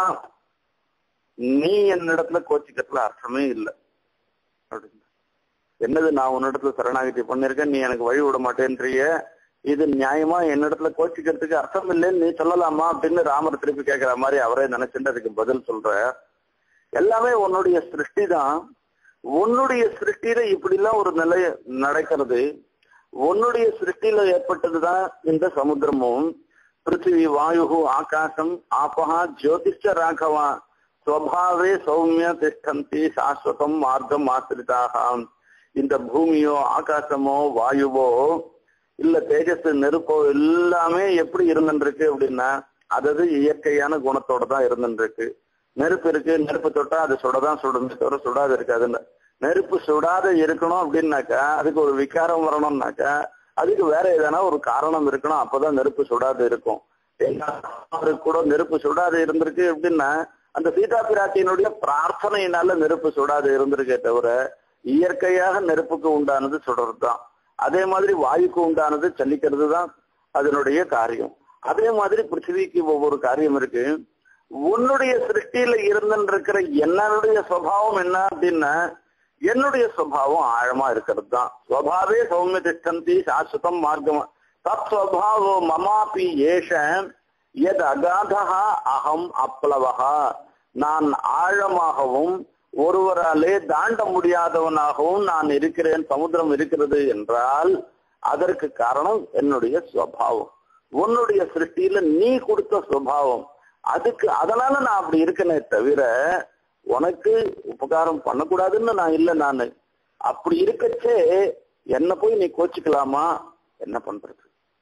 நீ என்னிடத்துல கோச்சிக்கிறதுல அர்த்தமே இல்லை அப்படின்னு என்னது நான் உன்னிடத்துல சரணாகதி பண்ணிருக்கேன் நீ எனக்கு வழி விட மாட்டேன்றிய இது நியாயமா என்னிடத்துல கோச்சிக்கிறதுக்கு அர்த்தம் இல்லைன்னு நீ சொல்லலாமா அப்படின்னு ராமர் திருப்பி கேட்கிற மாதிரி அவரே நினைச்சுட்டு அதுக்கு பதில் சொல்ற எல்லாமே உன்னுடைய சிருஷ்டி தான் உன்னுடைய சிருஷ்டியில இப்படி எல்லாம் ஒரு நிலை நடக்கிறது உன்னுடைய சிருஷ்டியில ஏற்பட்டதுதான் இந்த சமுத்திரமும் பிருத்திவி வாயு ஆகாசம் ஆபஹா ஜோதிஷ ராகவா ஸ்வபாவே சௌமிய திஷ்டந்தி சாஸ்வதம் மார்க்கம் ஆசிரிதாக இந்த பூமியோ ஆகாசமோ வாயுவோ இல்ல தேஜஸ் நெருப்போ எல்லாமே எப்படி இருந்துருக்கு அப்படின்னா அதாவது இயற்கையான குணத்தோட தான் இருந்துருக்கு நெருப்பு இருக்கு நெருப்பு தொட்டா அது சுடதான் சுடுமே தவிர சுடாது இருக்காதுன்னு நெருப்பு சுடாத இருக்கணும் அப்படின்னாக்கா அதுக்கு ஒரு விகாரம் வரணும்னாக்கா அதுக்கு வேற எதனா ஒரு காரணம் இருக்கணும் அப்பதான் நெருப்பு சுடாது இருக்கும் ஏன்னா அவருக்கு கூட நெருப்பு சுடாது இருந்திருக்கு அப்படின்னா அந்த சீதா பிராட்டியினுடைய பிரார்த்தனையினால நெருப்பு சுடாது இருந்திருக்கே தவிர இயற்கையாக நெருப்புக்கு உண்டானது சுடுறது தான் அதே மாதிரி வாயுக்கு உண்டானது சலிக்கிறது தான் அதனுடைய காரியம் அதே மாதிரி பிருத்திவிக்கு ஒவ்வொரு காரியம் இருக்கு உன்னுடைய சிருஷ்டியில இருந்துருக்கிற என்னுடைய சுவாவம் என்ன அப்படின்னா என்னுடைய சுவாவம் ஆழமா இருக்கிறது தான் ஸ்வபாவே சௌமிய திஷ்டந்தி சாஸ்வதம் மார்க்கம் தத் ஸ்வபாவோ மமாபி ஏஷ எத் அகாதா அகம் அப்ளவகா நான் ஆழமாகவும் ஒருவராலே தாண்ட முடியாதவனாகவும் நான் இருக்கிறேன் சமுத்திரம் இருக்கிறது என்றால் அதற்கு காரணம் என்னுடைய சுவாவம் உன்னுடைய சிருஷ்டியில நீ கொடுத்த சுவாவம் அதுக்கு அதனால நான் அப்படி இருக்கனே தவிர உனக்கு உபகாரம் பண்ணக்கூடாதுன்னு நான் இல்லை நானு அப்படி இருக்கச்சே என்ன போய் நீ கோச்சிக்கலாமா என்ன பண்றது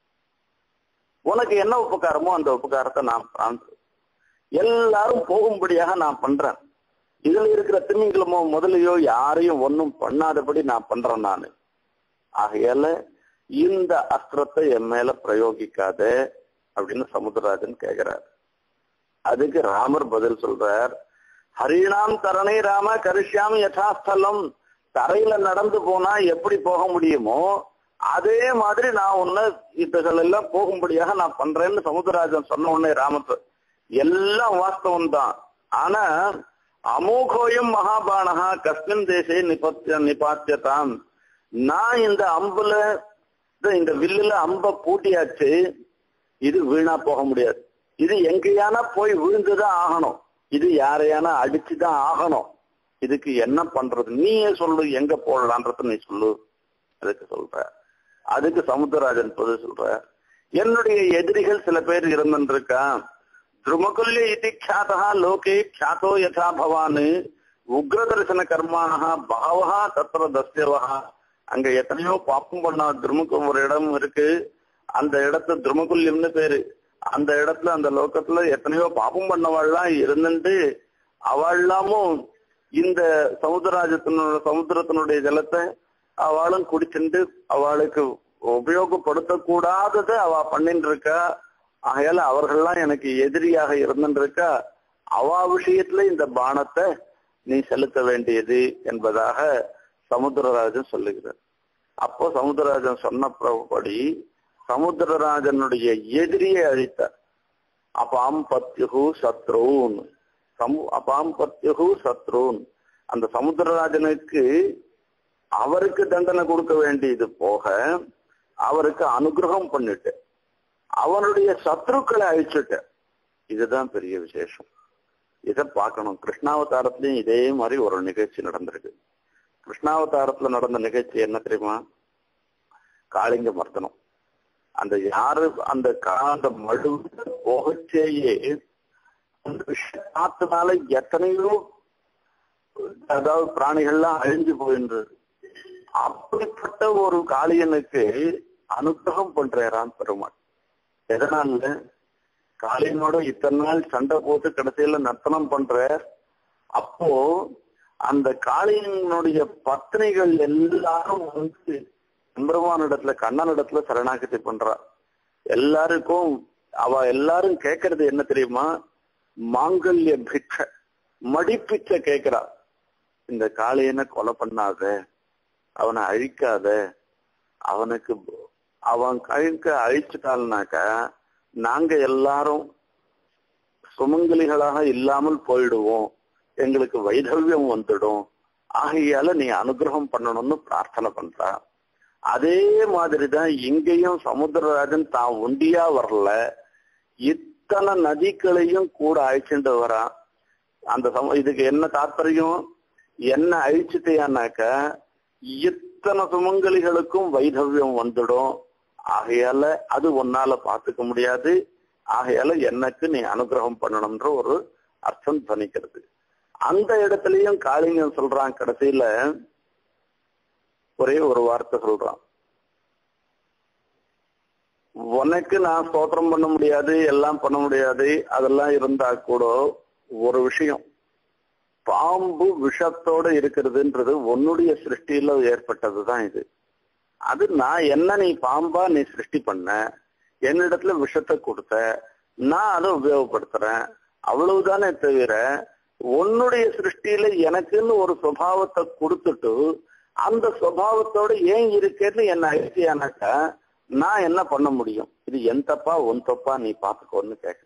உனக்கு என்ன உபகாரமோ அந்த உபகாரத்தை நான் பண்றேன் எல்லாரும் போகும்படியாக நான் பண்றேன் இதுல இருக்கிற திமிங்கலமோ முதலையோ யாரையும் ஒன்னும் பண்ணாதபடி நான் பண்றேன் நானு ஆகையால இந்த அஸ்திரத்தை என் மேல பிரயோகிக்காத அப்படின்னு சமுத்திரராஜன் கேக்குறார் அதுக்கு ராமர் பதில் சொல்றார் ஹரிணாம் தரணை ராம கரிஷ்யாமி யதாஸ்தலம் தரையில நடந்து போனா எப்படி போக முடியுமோ அதே மாதிரி நான் உன்னை இதுகள் எல்லாம் போகும்படியாக நான் பண்றேன்னு சமுத்திரராஜன் சொன்ன உடனே ராமத்து எல்லாம் வாஸ்தவம் தான் ஆனா அமோகோயம் மகாபானகா கஸ்மின் தேசே நிபத்திய நிபாத்தியதாம் நான் இந்த அம்புல இந்த வில்லுல அம்ப பூட்டியாச்சு இது வீணா போக முடியாது இது எங்கேயானா போய் விழுந்துதான் ஆகணும் இது யாரையானா அடிச்சுதான் ஆகணும் இதுக்கு என்ன பண்றது நீயே சொல்லு எங்க போடலான்றத நீ சொல்லு அதுக்கு சொல்ற அதுக்கு சமுத்திரராஜன் பொது சொல்ற என்னுடைய எதிரிகள் சில பேர் இருந்துருக்கா திருமகுல்ய இது ख्यातः லோகே ख्यातो யதா பவான் உக்ரதர்சன கர்மாணா பகவஹா தத்திர தஸ்யவஹா அங்க எத்தனையோ பாப்பம் பண்ண திருமுக ஒரு இடம் இருக்கு அந்த இடத்து திருமகுல்யம்னு பேரு அந்த இடத்துல அந்த லோகத்துல எத்தனையோ பாப்பம் பண்ணவாள்லாம் இருந்துட்டு அவள்லாமும் இந்த சமுத்திரராஜத்தினோட சமுத்திரத்தினுடைய ஜலத்தை அவளும் குடிச்சுட்டு அவளுக்கு உபயோகப்படுத்த கூடாததை அவ பண்ணிட்டு இருக்கா ஆகையால அவர்கள்லாம் எனக்கு எதிரியாக இருந்துருக்கா அவ விஷயத்துல இந்த பானத்தை நீ செலுத்த வேண்டியது என்பதாக சமுத்திரராஜன் சொல்லுகிறார் அப்போ சமுத்திரராஜன் சொன்னபடி சமுத்திரராஜனுடைய எதிரியை அழித்தார் அபாம் பத்யுகு சத்ருன் சமு அபாம் பத்யுகு சத்ருன் அந்த சமுத்திரராஜனுக்கு அவருக்கு தண்டனை கொடுக்க வேண்டியது போக அவருக்கு அனுகிரகம் பண்ணிட்டு அவனுடைய சத்ருக்களை அழிச்சுட்ட இதுதான் பெரிய விசேஷம் இத பார்க்கணும் கிருஷ்ணாவதாரத்திலயும் இதே மாதிரி ஒரு நிகழ்ச்சி நடந்திருக்கு கிருஷ்ணாவதாரத்துல நடந்த நிகழ்ச்சி என்ன தெரியுமா காளிங்க மர்தனம் அந்த யாரு அந்த அந்த மழு போகச்சேயே அந்த விஷயத்தினால எத்தனையோ அதாவது பிராணிகள்லாம் அழிஞ்சு போயின்றது அப்படிப்பட்ட ஒரு காளியனுக்கு அனுகிரகம் பண்றாராம் பெருமாள் எதனால காளியனோட இத்தனை நாள் சண்டை போட்டு கடைசியில நர்த்தனம் பண்ற அப்போ அந்த காளியனுடைய பத்னிகள் எல்லாரும் வந்து எம்பெருமான் இடத்துல கண்ணன் இடத்துல சரணாகதி பண்றா எல்லாருக்கும் அவ எல்லாரும் கேட்கறது என்ன தெரியுமா மாங்கல்ய பிக்ஷ மடிப்பிச்ச கேக்குறா இந்த காளியனை கொலை பண்ணாத அவனை அழிக்காத அவனுக்கு அவன் கழுக்க அழிச்சுட்டாள்னாக்கா நாங்க எல்லாரும் சுமங்கலிகளாக இல்லாமல் போயிடுவோம் எங்களுக்கு வைதவியம் வந்துடும் ஆகையால நீ அனுகிரகம் பண்ணணும்னு பிரார்த்தனை பண்றா அதே மாதிரிதான் இங்கேயும் சமுத்திரராஜன் தான் ஒண்டியா வரல இத்தனை நதிகளையும் கூட அழிச்சுட்டு வரான் அந்த சம இதுக்கு என்ன தாற்பயம் என்ன அழிச்சுட்டியானாக்க இத்தனை சுமங்கலிகளுக்கும் வைதவியம் வந்துடும் ஆகையால அது ஒன்னால பாத்துக்க முடியாது ஆகையால எனக்கு நீ அனுகிரகம் பண்ணணும்ன்ற ஒரு அர்த்தம் தனிக்கிறது அந்த இடத்துலயும் காளிங்கன் சொல்றான் கடைசியில ஒரே ஒரு வார்த்தை சொல்றான் உனக்கு நான் ஸ்தோத்திரம் பண்ண முடியாது எல்லாம் பண்ண முடியாது அதெல்லாம் இருந்தா கூட ஒரு விஷயம் பாம்பு விஷத்தோட இருக்கிறதுன்றது உன்னுடைய சிருஷ்டியில ஏற்பட்டதுதான் இது அது நான் என்ன நீ பாம்பா நீ சிருஷ்டி பண்ண என்னிடத்துல விஷத்தை கொடுத்த நான் அதை உபயோகப்படுத்துறேன் அவ்வளவுதானே தவிர உன்னுடைய சிருஷ்டியில எனக்குன்னு ஒரு சுபாவத்தை கொடுத்துட்டு அந்த சுபாவத்தோட ஏன் இருக்கேன்னு என்ன ஐடியானாக்கா நான் என்ன பண்ண முடியும் இது என் தப்பா உன் தப்பா நீ பாத்துக்கோன்னு கேட்க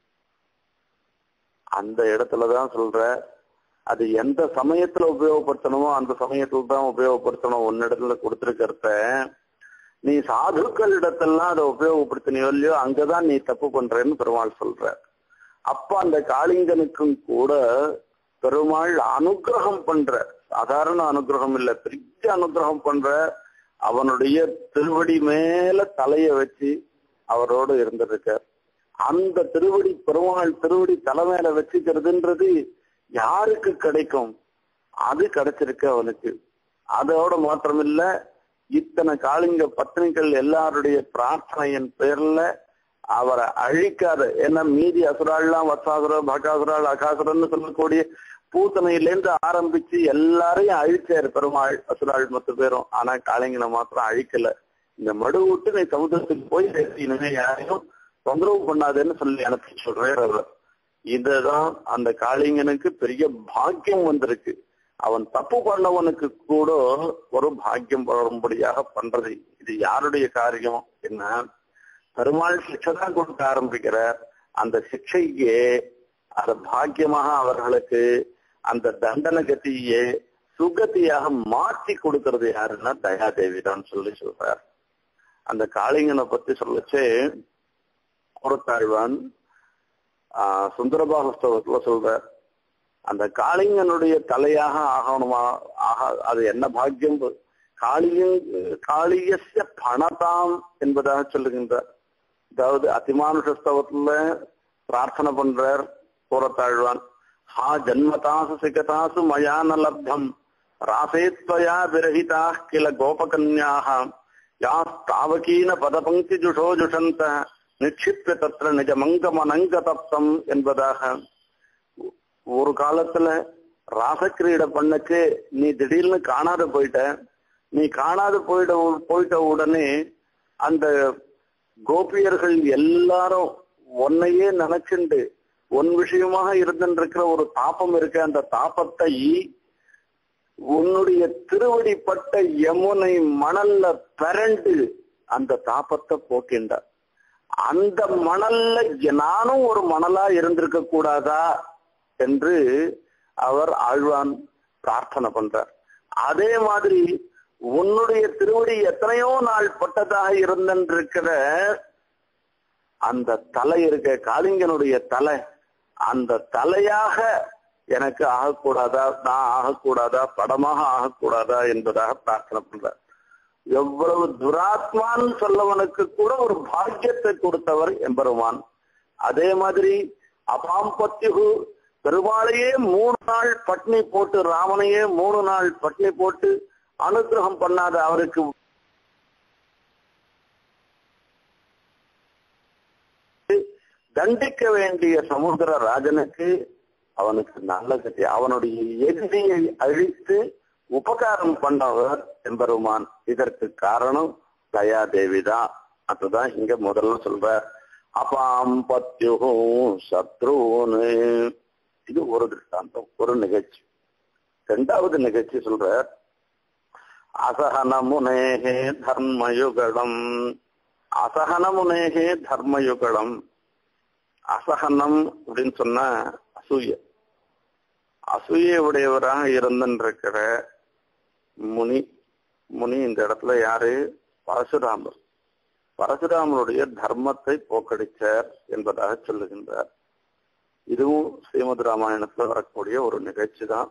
அந்த இடத்துலதான் சொல்ற அது எந்த சமயத்துல உபயோகப்படுத்தணுமோ அந்த சமயத்துல தான் உபயோகப்படுத்தணும் உன்னிடத்துல கொடுத்திருக்கிறத நீ சாதுக்கள் இடத்தெல்லாம் அதை உபயோகப்படுத்தினியோ இல்லையோ அங்கதான் நீ தப்பு பண்றேன்னு பெருமாள் சொல்ற அப்ப அந்த காளிங்கனுக்கும் கூட பெருமாள் அனுகிரகம் பண்ற சாதாரண அனுகிரகம் இல்ல பெரிய அனுகிரகம் பண்ற அவனுடைய திருவடி மேல தலைய வச்சு அவரோடு இருந்திருக்க அந்த திருவடி பெருமாள் திருவடி தலை மேல வச்சுக்கிறதுன்றது யாருக்கு கிடைக்கும் அது கிடைச்சிருக்கு அவனுக்கு அதோட மாத்திரமில்ல இத்தனை காளிங்க பத்னிகள் எல்லாருடைய பிரார்த்தனையின் பேர்ல அவரை அழிக்காத ஏன்னா மீதி அசுராள்லாம் வத்சாசுரா பகாசுராள் அகாசுரன்னு சொல்லக்கூடிய பூத்தனையிலேருந்து ஆரம்பிச்சு எல்லாரையும் அழிச்சாரு பெருமாள் அசுராள் மொத்த பேரும் ஆனா காளிங்கனை மாத்திரம் அழிக்கல இந்த மடு விட்டு நீ சமுதிரத்துக்கு போய் இனிமே யாரையும் தொந்தரவு பண்ணாதேன்னு சொல்லி அனுப்பி சொல்றாரு அவர் இதுதான் அந்த காளிங்கனுக்கு பெரிய பாக்கியம் வந்திருக்கு அவன் தப்பு பண்ணவனுக்கு கூட ஒரு பாக்கியம் வரும்படியாக பண்றது இது யாருடைய காரியம் என்ன பெருமாள் சிக்ஷை தான் கொடுக்க ஆரம்பிக்கிறார் அந்த சிக்ஷையே அது பாக்கியமாக அவர்களுக்கு அந்த தண்டன கத்தியே சுகத்தியாக மாற்றி கொடுக்கறது யாருன்னா தயாதேவி தான் சொல்லி சொல்றார் அந்த காளிங்கனை பத்தி சொல்லச்சே குரத்தாழ்வான் ஆஹ் சுந்தரபாகஸ்தவத்துல சொல்றார் அந்த காளிங்கனுடைய தலையாக ஆகணுமா ஆக அது என்ன பாக்கியம் காளியங் காளியஸ்ய பணதாம் என்பதாக சொல்லுகின்றார் அதாவது அதிமானுஷஸ்தவத்துல பிரார்த்தனை பண்றார் கூறத்தாழ்வான் ஹா ஜன்மதாசு சிகதாசு மயான லப்தம் ராசேத்வயா விரகிதா கில கோபகன்யாக யா தாவகீன பதபங்கி ஜுஷோ ஜுஷந்த நிக்ஷிப்ய தத்திர நிஜமங்கமனங்க தப்தம் என்பதாக ஒரு காலத்துல ராசக்கிரீடை பண்ணச்சு நீ திடீர்னு காணாத போயிட்ட நீ காணாத போயிட போயிட்ட உடனே அந்த கோபியர்கள் எல்லாரும் உன்னையே நினைச்சுண்டு உன் விஷயமாக இருந்திருக்கிற ஒரு தாபம் இருக்கு அந்த தாபத்தை உன்னுடைய திருவடிப்பட்ட யமுனை மணல்ல பிறண்டு அந்த தாபத்தை போக்கின்ற அந்த மணல்ல நானும் ஒரு மணலா இருந்திருக்க கூடாதா என்று அவர் ஆழ்வான் பிரார்த்தனை பண்றார் அதே மாதிரி உன்னுடைய திருவடி எத்தனையோ நாள் பட்டதாக இருந்திருக்கிற அந்த தலை இருக்க காளிங்கனுடைய தலை அந்த தலையாக எனக்கு ஆகக்கூடாதா நான் ஆகக்கூடாதா படமாக ஆகக்கூடாதா என்பதாக பிரார்த்தனை பண்றார் எவ்வளவு துராத்மான்னு சொல்லவனுக்கு கூட ஒரு பாக்கியத்தை கொடுத்தவர் எம்பெருமான் அதே மாதிரி அபாம்பத்தியு பெருமாளையே மூணு நாள் பட்னி போட்டு ராமனையே மூணு நாள் பட்னி போட்டு அனுகிரகம் பண்ணாத அவருக்கு தண்டிக்க வேண்டிய சமுத்திர ராஜனுக்கு அவனுக்கு நல்ல கட்டி அவனுடைய எதிரியை அழித்து உபகாரம் பண்ணவர் எம்பெருமான் இதற்கு காரணம் தயாதேவி தான் அதுதான் இங்க முதல்ல சொல்ற அபாம் பத்யுகு சத்ருன்னு இது ஒரு திருஷ்டாந்தம் ஒரு நிகழ்ச்சி ரெண்டாவது நிகழ்ச்சி சொல்ற அசகன முனேகே தர்மயுகடம் அசகன முனேகே தர்மயுகடம் அசகனம் அப்படின்னு சொன்னா அசூய அசூய உடையவராக இருந்திருக்கிற முனி முனி இந்த இடத்துல யாரு பரசுராமர் பரசுராமருடைய தர்மத்தை போக்கடிச்சார் என்பதாக சொல்லுகின்றார் இதுவும் ஸ்ரீமத் ராமாயணத்துல வரக்கூடிய ஒரு நிகழ்ச்சி தான்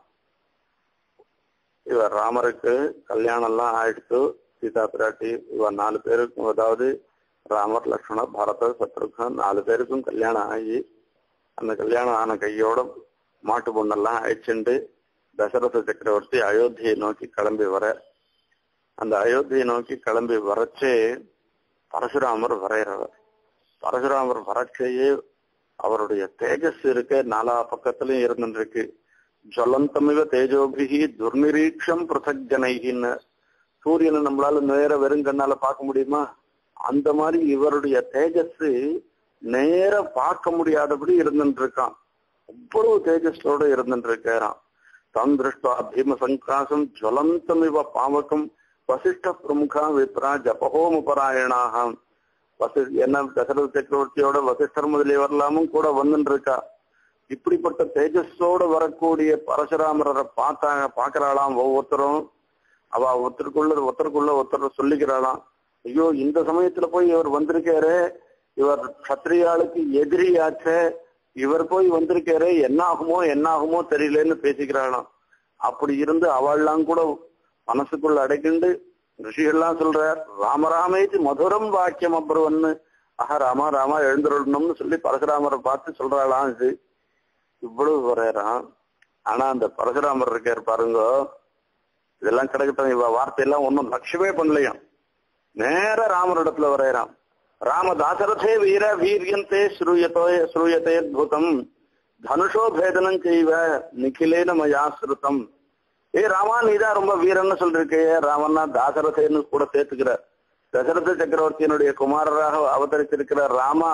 இவர் ராமருக்கு கல்யாணம் எல்லாம் ஆயிடுத்து சீதா பிராட்டி இவர் நாலு பேருக்கும் அதாவது ராமர் லக்ஷ்மணர் பரதர் சத்ருகன் நாலு பேருக்கும் கல்யாணம் ஆகி அந்த கல்யாணம் ஆன கையோட மாட்டு பொண்ணெல்லாம் அழிச்சுண்டு தசரத சக்கரவர்த்தி அயோத்தியை நோக்கி கிளம்பி வர அந்த அயோத்தியை நோக்கி கிளம்பி வரச்சே பரசுராமர் வரைகிறவர் பரசுராமர் வரச்சேயே அவருடைய தேஜஸ் இருக்க நாலா பக்கத்திலும் இருந்துருக்கு ஜலந்தமிவ தேஜோபிகி துர்நிரீட்சம் பிரசஜனைகின்னு சூரியனை நம்மளால நேர வெறுங்கண்ணால பார்க்க முடியுமா அந்த மாதிரி இவருடைய தேஜஸ் நேர பார்க்க முடியாதபடி இருந்துட்டு இருக்கான் அவ்வளவு தேஜஸோட இருந்துட்டு இருக்காராம் தம் திருஷ்டா பீம சங்காசம் ஜுவலந்தமிவ பாவகம் வசிஷ்ட பிரமுகா விப்ரா ஜபஹோமுபராயணாக வசி என்ன தசரத சக்கரவர்த்தியோட வசிஷ்டர் முதலியவரெல்லாமும் கூட வந்துட்டு இருக்கா இப்படிப்பட்ட தேஜஸோட வரக்கூடிய பரசுராமரரை பார்த்தாங்க பாக்குறாளாம் ஒவ்வொருத்தரும் அவ ஒருத்தருக்குள்ள ஒருத்தருக்குள்ள ஒருத்தர் சொல்லிக்கிறாளாம் ஐயோ இந்த சமயத்துல போய் இவர் வந்திருக்காரு இவர் சத்திரியாளுக்கு எதிரியாச்சே இவர் போய் வந்திருக்காரு என்ன ஆகுமோ என்ன ஆகுமோ தெரியலன்னு பேசிக்கிறாளாம் அப்படி இருந்து அவள்லாம் கூட மனசுக்குள்ள அடைக்கிண்டு ரிஷிகள்லாம் சொல்ற ராமராமேதி மதுரம் வாக்கியம் அப்புறம்னு ஆஹா ராமா ராமா எழுந்துடணும்னு சொல்லி பரசுராமரை பார்த்து சொல்றாளாம் இது இவ்வளவு வரையறான் ஆனா அந்த பரசுராமர் இருக்காரு பாருங்க இதெல்லாம் கிடைக்கட்டும் இவ வார்த்தையெல்லாம் ஒன்னும் லட்சியமே பண்ணலையாம் நேர ராமரிடத்துல வரையறான் ராம தாசரதே வீர வீரியந்தே ஸ்ரூயத்தோ ஸ்ரூயத்தே பூதம் தனுஷோ பேதனம் செய்வ நிখিலேன மயா ஸ்ருதம் ஏ ராமா நீதான் ரொம்ப வீரன்னு சொல்லிருக்கே ராமன்னா தாசரதேன்னு கூட சேர்த்துக்கிற தசரத சக்கரவர்த்தியினுடைய குமாரராக அவதரித்திருக்கிற ராமா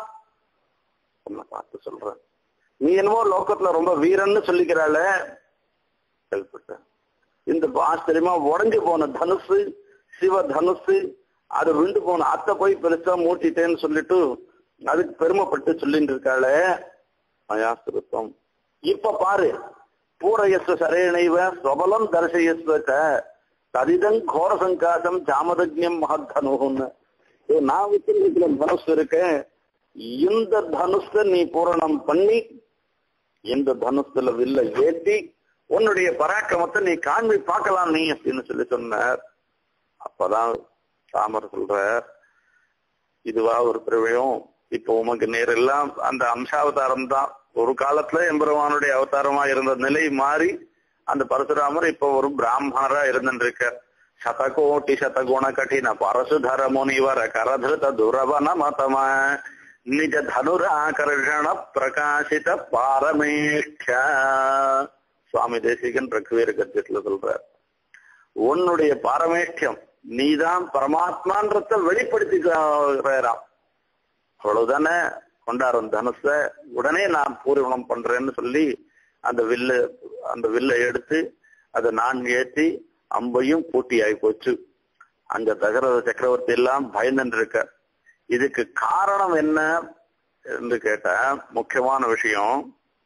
உன்னை பார்த்து சொல்றேன் நீ என்னமோ லோக்கத்துல ரொம்ப வீரன்னு சொல்லிக்கிறாள கேள்விப்பட்ட இந்த ஆச்சரியமா உடஞ்சு போன தனுசு சிவ தனுசு அது விண்டு போன அத்தை போய் பெருசா மூட்டிட்டேன்னு சொல்லிட்டு அதுக்கு பெருமைப்பட்டு சொல்லிட்டு இருக்காளே மயாஸ்திருத்தம் இப்ப பாரு பூரயஸ்வ சரேணைவ ஸ்வபலம் தர்சயஸ்வ ததிதம் கோர சங்காசம் ஜாமதஜ்யம் மகத்தனுன்னு நான் வச்சிருக்கிற தனுஷ் இருக்கேன் இந்த தனுஷ நீ பூரணம் பண்ணி இந்த தனுஷத்துல வில்ல ஏத்தி உன்னுடைய பராக்கிரமத்தை நீ காண்பி பார்க்கலாம் நீ அப்படின்னு சொல்லி சொன்னார் அப்பதான் ராமர் சொல்ற இதுவா ஒரு பிரவியம் இப்போ உமக்கு நேரெல்லாம் அந்த அம்சாவதாரம் தான் ஒரு காலத்துல எம்பெருமானுடைய அவதாரமா இருந்த நிலை மாறி அந்த பரசுராமர் இப்ப ஒரு பிராமணரா இருந்துருக்கார் சதகோட்டி சதகுண கঠিன பரசுதர முனிவர கரதிருத துரவன மதம நிஜ தனுராகர்ஷண பிரகாசித பாரமேஷ்ட சுவாமி தேசிகன் ரகுவீர கத்தியத்துல சொல்றார் உன்னுடைய பாரமேஷ்டியம் நீதான் பரமாத்மான்றத வெளிப்படுத்திக்கிறாராம் அவ்வளவுதானே கொண்டாடும் தனுஷ உடனே நான் பூர்வணம் பண்றேன்னு சொல்லி அந்த வில்லு அந்த வில்லை எடுத்து அதை நான் ஏற்றி அம்பையும் பூட்டி ஆகி போச்சு அங்க தகரத சக்கரவர்த்தி எல்லாம் பயந்துட்டு இருக்க இதுக்கு காரணம் என்ன என்று கேட்ட முக்கியமான விஷயம்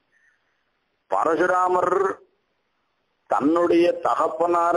பரசுராமர் தன்னுடைய தகப்பனார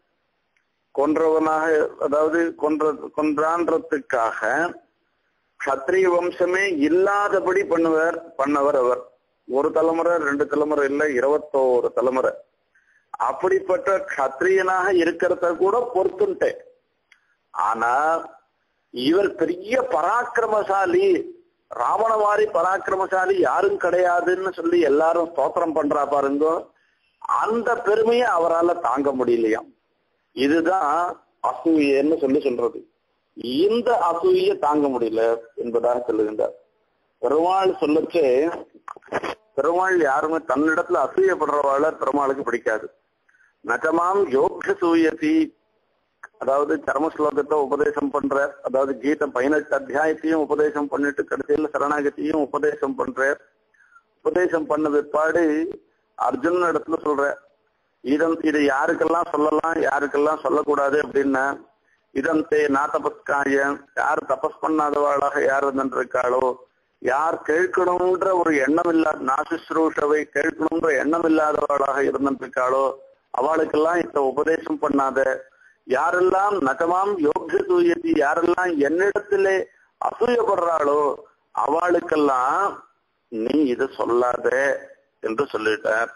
கொன்றவனாக அதாவது கொன்ற கொன்றான்றதுக்காக கத்திரிய வம்சமே இல்லாதபடி பண்ணுவார் பண்ணவர் அவர் ஒரு தலைமுறை ரெண்டு தலைமுறை இல்ல இருபத்தோரு தலைமுறை அப்படிப்பட்ட கத்திரியனாக இருக்கிறத கூட பொறுத்துட்டேன் ஆனா இவர் பெரிய பராக்கிரமசாலி ராவண மாதிரி பராக்கிரமசாலி யாரும் கிடையாதுன்னு சொல்லி எல்லாரும் ஸ்தோத்திரம் பண்றா பாருங்க அந்த பெருமையை அவரால் தாங்க முடியலையாம் இதுதான் அசூயன்னு சொல்லி சொல்றது இந்த அசூய தாங்க முடியல என்பதாக சொல்லுகின்றார் பெருமாள் சொல்லச்சு பெருமாள் யாருமே தன்னிடத்துல அசூயப்படுறவாள பெருமாளுக்கு பிடிக்காது நகமாம் யோக சூயதி அதாவது சர்ம ஸ்லோகத்தை உபதேசம் பண்ற அதாவது கீதை பதினெட்டு அத்தியாயத்தையும் உபதேசம் பண்ணிட்டு கடைசியில சரணாகத்தையும் உபதேசம் பண்ற உபதேசம் பண்ண பிற்பாடு அர்ஜுனன் இடத்துல சொல்ற இதன் இது யாருக்கெல்லாம் சொல்லலாம் யாருக்கெல்லாம் சொல்லக்கூடாது அப்படின்னா இதன் தே நாத்தபஸ்காய யார் தபஸ் பண்ணாதவாளாக யார் இருக்காளோ யார் கேட்கணும்ன்ற ஒரு எண்ணம் இல்லாத நாசுஸ்ரூஷவை கேட்கணும்ன்ற எண்ணம் இல்லாதவளாக இருந்திருக்காளோ அவளுக்கெல்லாம் இப்ப உபதேசம் பண்ணாத யாரெல்லாம் நகமாம் யோக தூயதி யாரெல்லாம் என்னிடத்திலே அசூயப்படுறாளோ அவளுக்கெல்லாம் நீ இது சொல்லாத என்று சொல்லிட்டார்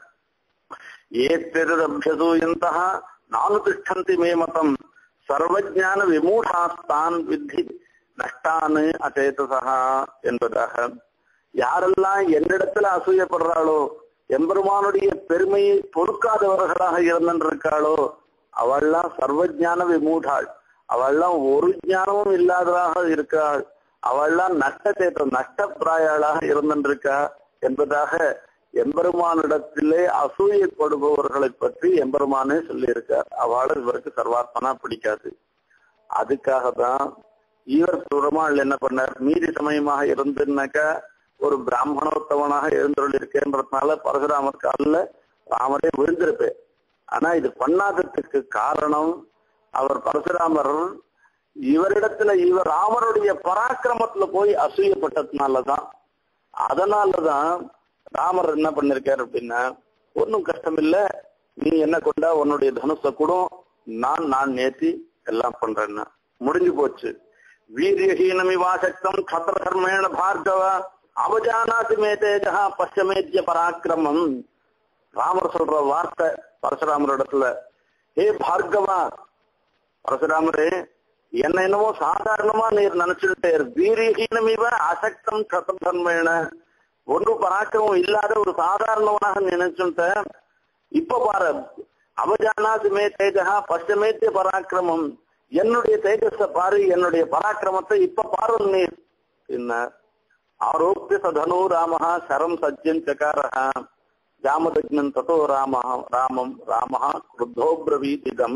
ஏத்திரதபியசூயந்தா நானு திஷ்டந்தி மே மதம் சர்வஜான விமூடாஸ்தான் வித்தி நஷ்டானு அச்சேதசா என்பதாக யாரெல்லாம் என்னிடத்துல அசூயப்படுறாளோ எம்பெருமானுடைய பெருமையை பொறுக்காதவர்களாக இருந்திருக்காளோ அவள்லாம் சர்வஜான விமூடாள் அவள்லாம் ஒரு ஞானமும் இல்லாததாக இருக்காள் அவள்லாம் நஷ்டத்தேற்ற நஷ்டப்பிராயாளாக இருந்திருக்கா என்பதாக எம்பெருமானிடத்திலே அசூயப்படுபவர்களை பற்றி எம்பெருமானே சொல்லியிருக்கார் அவளை இவருக்கு சர்வாத்மனா பிடிக்காது அதுக்காக தான் இவர் பெருமாள் என்ன பண்ணார் மீதி சமயமாக இருந்துனாக்கா ஒரு பிராமணோத்தவனாக எழுந்தருள் இருக்கேன்றதுனால பரசுராமர் காலில் ராமரே விழுந்திருப்பேன் ஆனா இது பண்ணாததுக்கு காரணம் அவர் பரசுராமர் இவரிடத்துல இவர் ராமருடைய பராக்கிரமத்துல போய் அசூயப்பட்டதுனாலதான் அதனாலதான் ராமர் என்ன பண்ணிருக்காரு அப்படின்னா ஒன்னும் கஷ்டம் இல்ல நீ என்ன கொண்டா உன்னுடைய தனுஷ கூட நான் நான் நேத்தி எல்லாம் பண்றேன்னு முடிஞ்சு போச்சு வீரியஹீனமிவாசக்தம் கத்திர கர்மேண பார்கவ அவஜானாதி மே தேஜா பச்சமேத்திய பராக்கிரமம் ராமர் சொல்ற வார்த்தை பரசுராமர் இடத்துல ஏ பார்கவா பரசுராமரே என்ன என்னமோ சாதாரணமா நீர் நினைச்சுட்டே வீரியஹீனமிவ அசக்தம் கத்திர கர்மேண ஒன்று பராக்கிரமம் இல்லாத ஒரு சாதாரணவனாக நினைச்சுட்ட இப்ப பாரு அவஜானாதி மே தேஜா பச்சமேத்திய பராக்கிரமம் என்னுடைய தேஜஸ பாரு என்னுடைய பராக்கிரமத்தை இப்ப பாரு நீர் என்ன ஆரோப்பிய சதனு ராம சரம் சஜ்ஜன் சகாரஹ ஜாமதக்னன் ததோ ராம ராமம் ராம குருத்தோ பிரவீதிதம்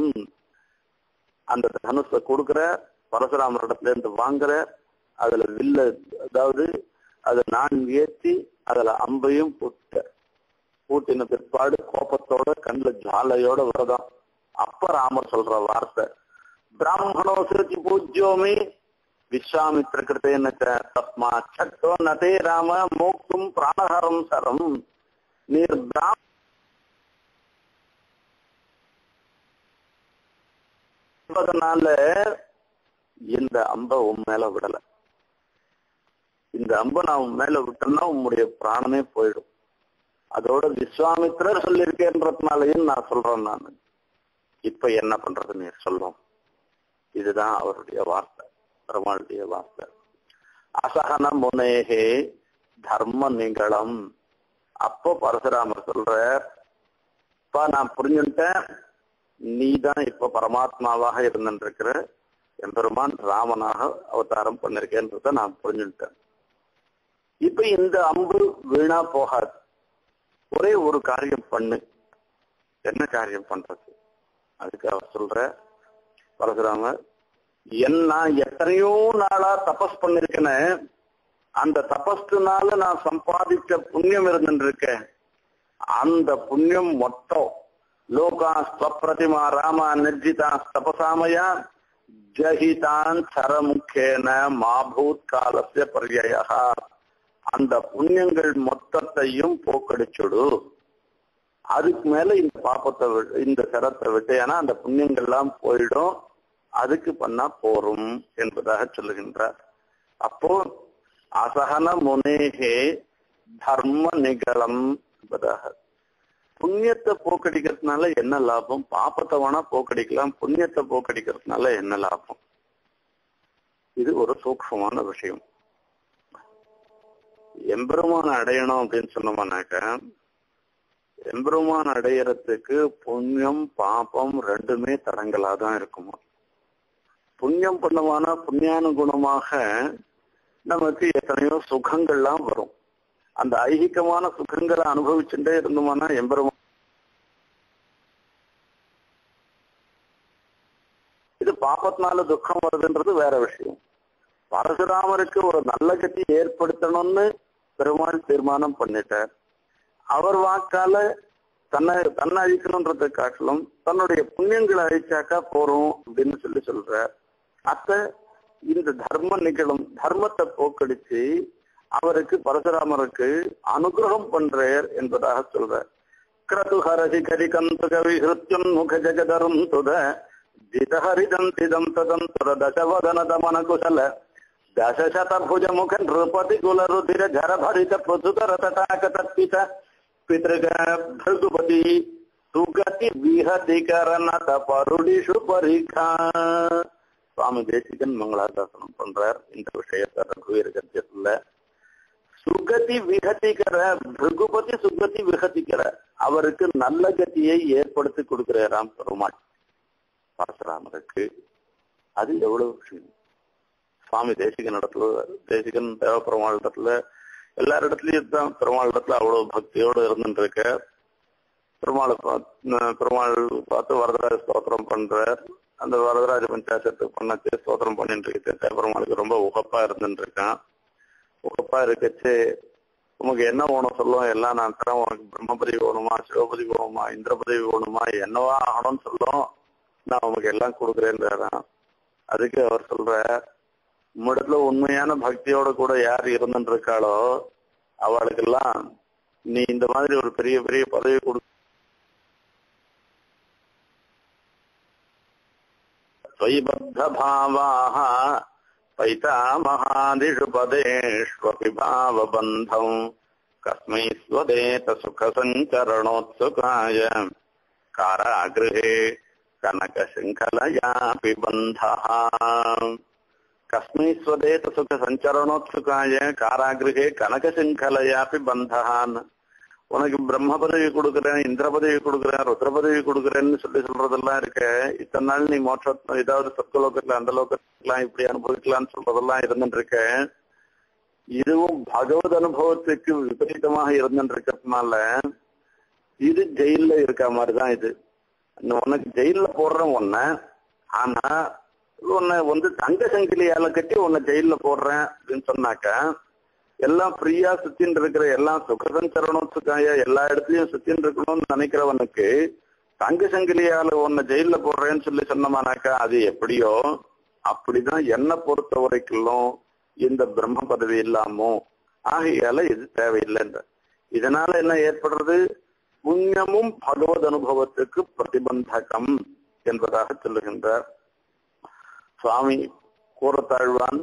அந்த தனுஷ கொடுக்கிற பரசுராமர் இடத்துல இருந்து வாங்குற அதுல வில்ல அதாவது அதை நான் ஏற்றி அதுல அம்பையும் போட்ட பூட்டின பிற்பாடு கோபத்தோட கண்ணுல ஜாலையோட வருதான் அப்ப ராமர் சொல்ற வார்த்தை பிராமணோ சிறுத்தி பூஜ்யோமி விஸ்வாமித்திர கிருத்தேன தஸ்மா சட்டோ நதே ராம மோக்தும் பிராணஹரம் சரம் நீர் பிராம என்பதனால இந்த அம்ப உன் மேல விடல இந்த அம்ப நான் உன் மேல விட்டேன்னா உன்னுடைய பிராணமே போயிடும் அதோட விஸ்வாமித்திரர் சொல்லியிருக்கேன்றதுனாலையும் நான் சொல்றேன் நான் இப்ப என்ன பண்றது நீ சொல்லும் இதுதான் அவருடைய வார்த்தை பெருமாளுடைய வார்த்தை அசகன முனேகே தர்ம நிகழம் அப்போ பரசுராமர் சொல்ற இப்ப நான் புரிஞ்சுட்டேன் நீ தான் இப்ப பரமாத்மாவாக இருந்துருக்கிற எம்பெருமான் ராமனாக அவதாரம் பண்ணிருக்கேன்றத நான் புரிஞ்சுட்டேன் இப்ப இந்த அம்பு வீணா போகாது ஒரே ஒரு காரியம் பண்ணு என்ன காரியம் பண்றது அதுக்கு அவர் சொல்ற பரசுராமர் என் நான் எத்தனையோ நாளா தபஸ் பண்ணிருக்கேன்னு அந்த தபஸ்துனால நான் சம்பாதிச்ச புண்ணியம் இருந்துருக்கேன் அந்த புண்ணியம் மொத்தம் லோகா ஸ்வப்பிரதிமா ராமா நிர்ஜிதா தபசாமயா ஜஹிதான் சரமுக்கேன மாபூத் காலசிய பர்யா அந்த புண்ணியங்கள் மொத்தத்தையும் போக்கடிச்சுடு அதுக்கு மேல இந்த பாப்பத்தை இந்த சரத்தை விட்டு ஏன்னா அந்த புண்ணியங்கள்லாம் போயிடும் அதுக்கு பண்ணா போரும் என்பதாக சொல்லுகின்றார் அப்போ அசகன முனேகே தர்ம நிகழம் என்பதாக புண்ணியத்தை போக்கடிக்கிறதுனால என்ன லாபம் பாப்பத்தை வேணா போக்கடிக்கலாம் புண்ணியத்தை போக்கடிக்கிறதுனால என்ன லாபம் இது ஒரு சூக்ஷமான விஷயம் எம்பெருமான் அடையணும் அப்படின்னு சொன்னோம்னாக்க எம்பெருமான் அடையறதுக்கு புண்ணியம் பாப்பம் ரெண்டுமே தடங்களா தான் இருக்குமா புண்ணியம் பண்ணவானா புண்ணியானுகுணமாக நமக்கு எத்தனையோ சுகங்கள்லாம் வரும் அந்த ஐகிகமான சுகங்களை அனுபவிச்சுட்டே இருந்தோம்னா எம்பெருமான் இது பாப்பத்தினால துக்கம் வருதுன்றது வேற விஷயம் பரசுராமருக்கு ஒரு நல்ல கதி ஏற்படுத்தணும்னு பெருமாள் தீர்மானம் பண்ணிட்டார் அவர் வாக்கால தன்னை தன்னை அழிக்கணுன்றதை காட்டிலும் தன்னுடைய புண்ணியங்களை அழிச்சாக்கா போறோம் அப்படின்னு சொல்லி சொல்றார் அத்த இந்த தர்ம நிகழும் தர்மத்தை போக்கடிச்சு அவருக்கு பரசுராமருக்கு அனுகிரகம் பண்றார் என்பதாக சொல்றார் கிரதுஹரசி கரிகந்து கவி ஹிருத்யுன் முக ஜெகதரும் துத ஜிதஹரிதந்திதம் ததந்தர தசவதன தமன குசல दशशतभुज मुख नृपति कुल रुधिर झर भरित पृथुतर तटाक तत्पित पितृग भृगुपति सुगति विहति करनत பருடிஷு பரிகா சுவாமி தேசிகன் மங்களாசாசனம் பண்றார் இந்த விஷயத்தை ரகுவீர கத்தியத்துல சுகதி விகதிக்கிற பிருகுபதி சுகதி விகதிக்கிற அவருக்கு நல்ல கதியை ஏற்படுத்தி கொடுக்கிறாராம் பெருமாள் பரசுராமருக்கு அது எவ்வளவு விஷயம் சுவாமி தேசிகன் இடத்துல தேசிகன் தேவ பெருமாள் இடத்துல எல்லார் இடத்துலயும் தான் பெருமாள் இடத்துல அவ்வளவு பக்தியோடு இருந்துட்டு இருக்க பெருமாளை பெருமாள் பார்த்து வரதராஜ ஸ்தோத்திரம் பண்றார் அந்த வரதராஜ பஞ்சாயத்து பண்ணச்சு ஸ்தோத்திரம் பண்ணிட்டு இருக்கு தேவபெருமாளுக்கு ரொம்ப உகப்பா இருந்துட்டு இருக்கான் உகப்பா இருக்கச்சு உனக்கு என்ன வேணும் சொல்லும் எல்லாம் நான் தரேன் உனக்கு பிரம்மபதி வேணுமா சிவபதி வேணுமா இந்திரபதி வேணுமா என்னவா ஆகணும்னு சொல்லும் நான் உனக்கு எல்லாம் கொடுக்குறேன்றாரான் அதுக்கு அவர் சொல்ற உம்மிடத்துல உண்மையான பக்தியோட கூட யார் இருந்துட்டு இருக்காளோ அவளுக்கெல்லாம் நீ இந்த மாதிரி ஒரு பெரிய பெரிய பதவி கொடு त्वयिबद्धभावाः पैतामहादिषु पदेष्वपि भावबन्धम् कस्मै स्वदेतसुखसञ्चरणोत्सुकाय कारागृहे कनकशृङ्खलयापि बन्धः कस्मै स्वदेतसुखसञ्चरणोत्सुकाय कारागृहे कनकशृङ्खलयापि बन्धः உனக்கு பிரம்ம பதவி கொடுக்குறேன் இந்திர பதவி கொடுக்குறேன் ருத்ர பதவி கொடுக்குறேன்னு சொல்லி சொல்றதெல்லாம் இருக்க இத்தனை நாள் நீ மோட்ச ஏதாவது சொர்க்கலோகத்துல அந்த லோகத்துலாம் இப்படி அனுபவிக்கலாம்னு சொல்றதெல்லாம் இருந்துட்டு இருக்க இதுவும் பகவத் அனுபவத்துக்கு விபரீதமாக இருந்துட்டு இருக்கிறதுனால இது ஜெயில இருக்க மாதிரிதான் இது உனக்கு ஜெயில போடுறேன் உன்ன ஆனா உன்னை வந்து தங்க சங்கிலியால கட்டி உன்னை ஜெயில போடுறேன் அப்படின்னு சொன்னாக்க எல்லாம் ஃப்ரீயா சுத்தின்னு இருக்கிற எல்லாம் சுகசஞ்சரணத்துக்காக எல்லா இடத்துலயும் சுத்தின்னு இருக்கணும்னு நினைக்கிறவனுக்கு தங்க சங்கிலியால உன்னை ஜெயில போடுறேன்னு சொல்லி சொன்னமானாக்கா அது எப்படியோ அப்படிதான் என்னை பொறுத்த வரைக்கும் இந்த பிரம்ம பதவி இல்லாமோ ஆகையால இது தேவையில்லைன்ற இதனால என்ன ஏற்படுறது புண்ணியமும் பகவத் அனுபவத்துக்கு பிரதிபந்தகம் என்பதாக சொல்லுகின்றார் சுவாமி கூறத்தாழ்வான்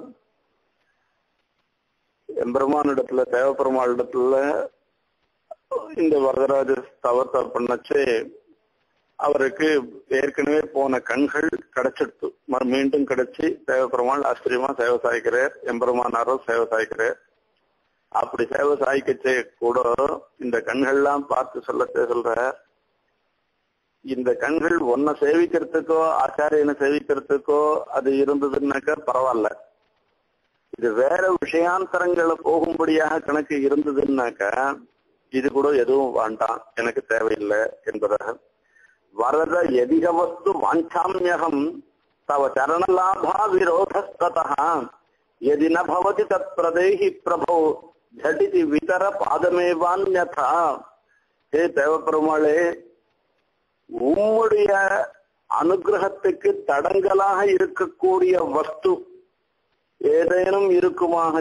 எம்பெருமானிடத்துல தேவப்பெருமாளிடத்துல இந்த வரதராஜ தவத்தை பண்ணச்சு அவருக்கு ஏற்கனவே போன கண்கள் கிடைச்சிடுத்து மீண்டும் கிடைச்சி தேவப்பெருமாள் ஆச்சரியமா சேவை சாய்க்கிறார் எம்பெருமானாரோ சேவை சாய்க்கிறார் அப்படி சேவை சாய்க்கச்சே கூட இந்த கண்கள்லாம் பார்த்து சொல்லத்தே சொல்ற இந்த கண்கள் ஒன்ன சேவிக்கிறதுக்கோ ஆச்சாரியனை சேவிக்கிறதுக்கோ அது இருந்ததுன்னாக்கா பரவாயில்ல இது வேற விஷயாந்தரங்களை போகும்படியாக கணக்கு இருந்ததுன்னாக்கா இது கூட எதுவும் வேண்டாம் எனக்கு தேவையில்லை என்பதாக வரத எதிக வஸ்து வாஞ்சாமியகம் தவ சரணலாபா விரோதஸ்ததா எதி ந பவதி தத் பிரதேகி பிரபோ ஜடிதி விதர பாதமேவான்யதா ஹே தேவப்பெருமாளே உம்முடைய அனுகிரகத்துக்கு தடங்கலாக இருக்கக்கூடிய வஸ்து ஏதேனும் இருக்குமாக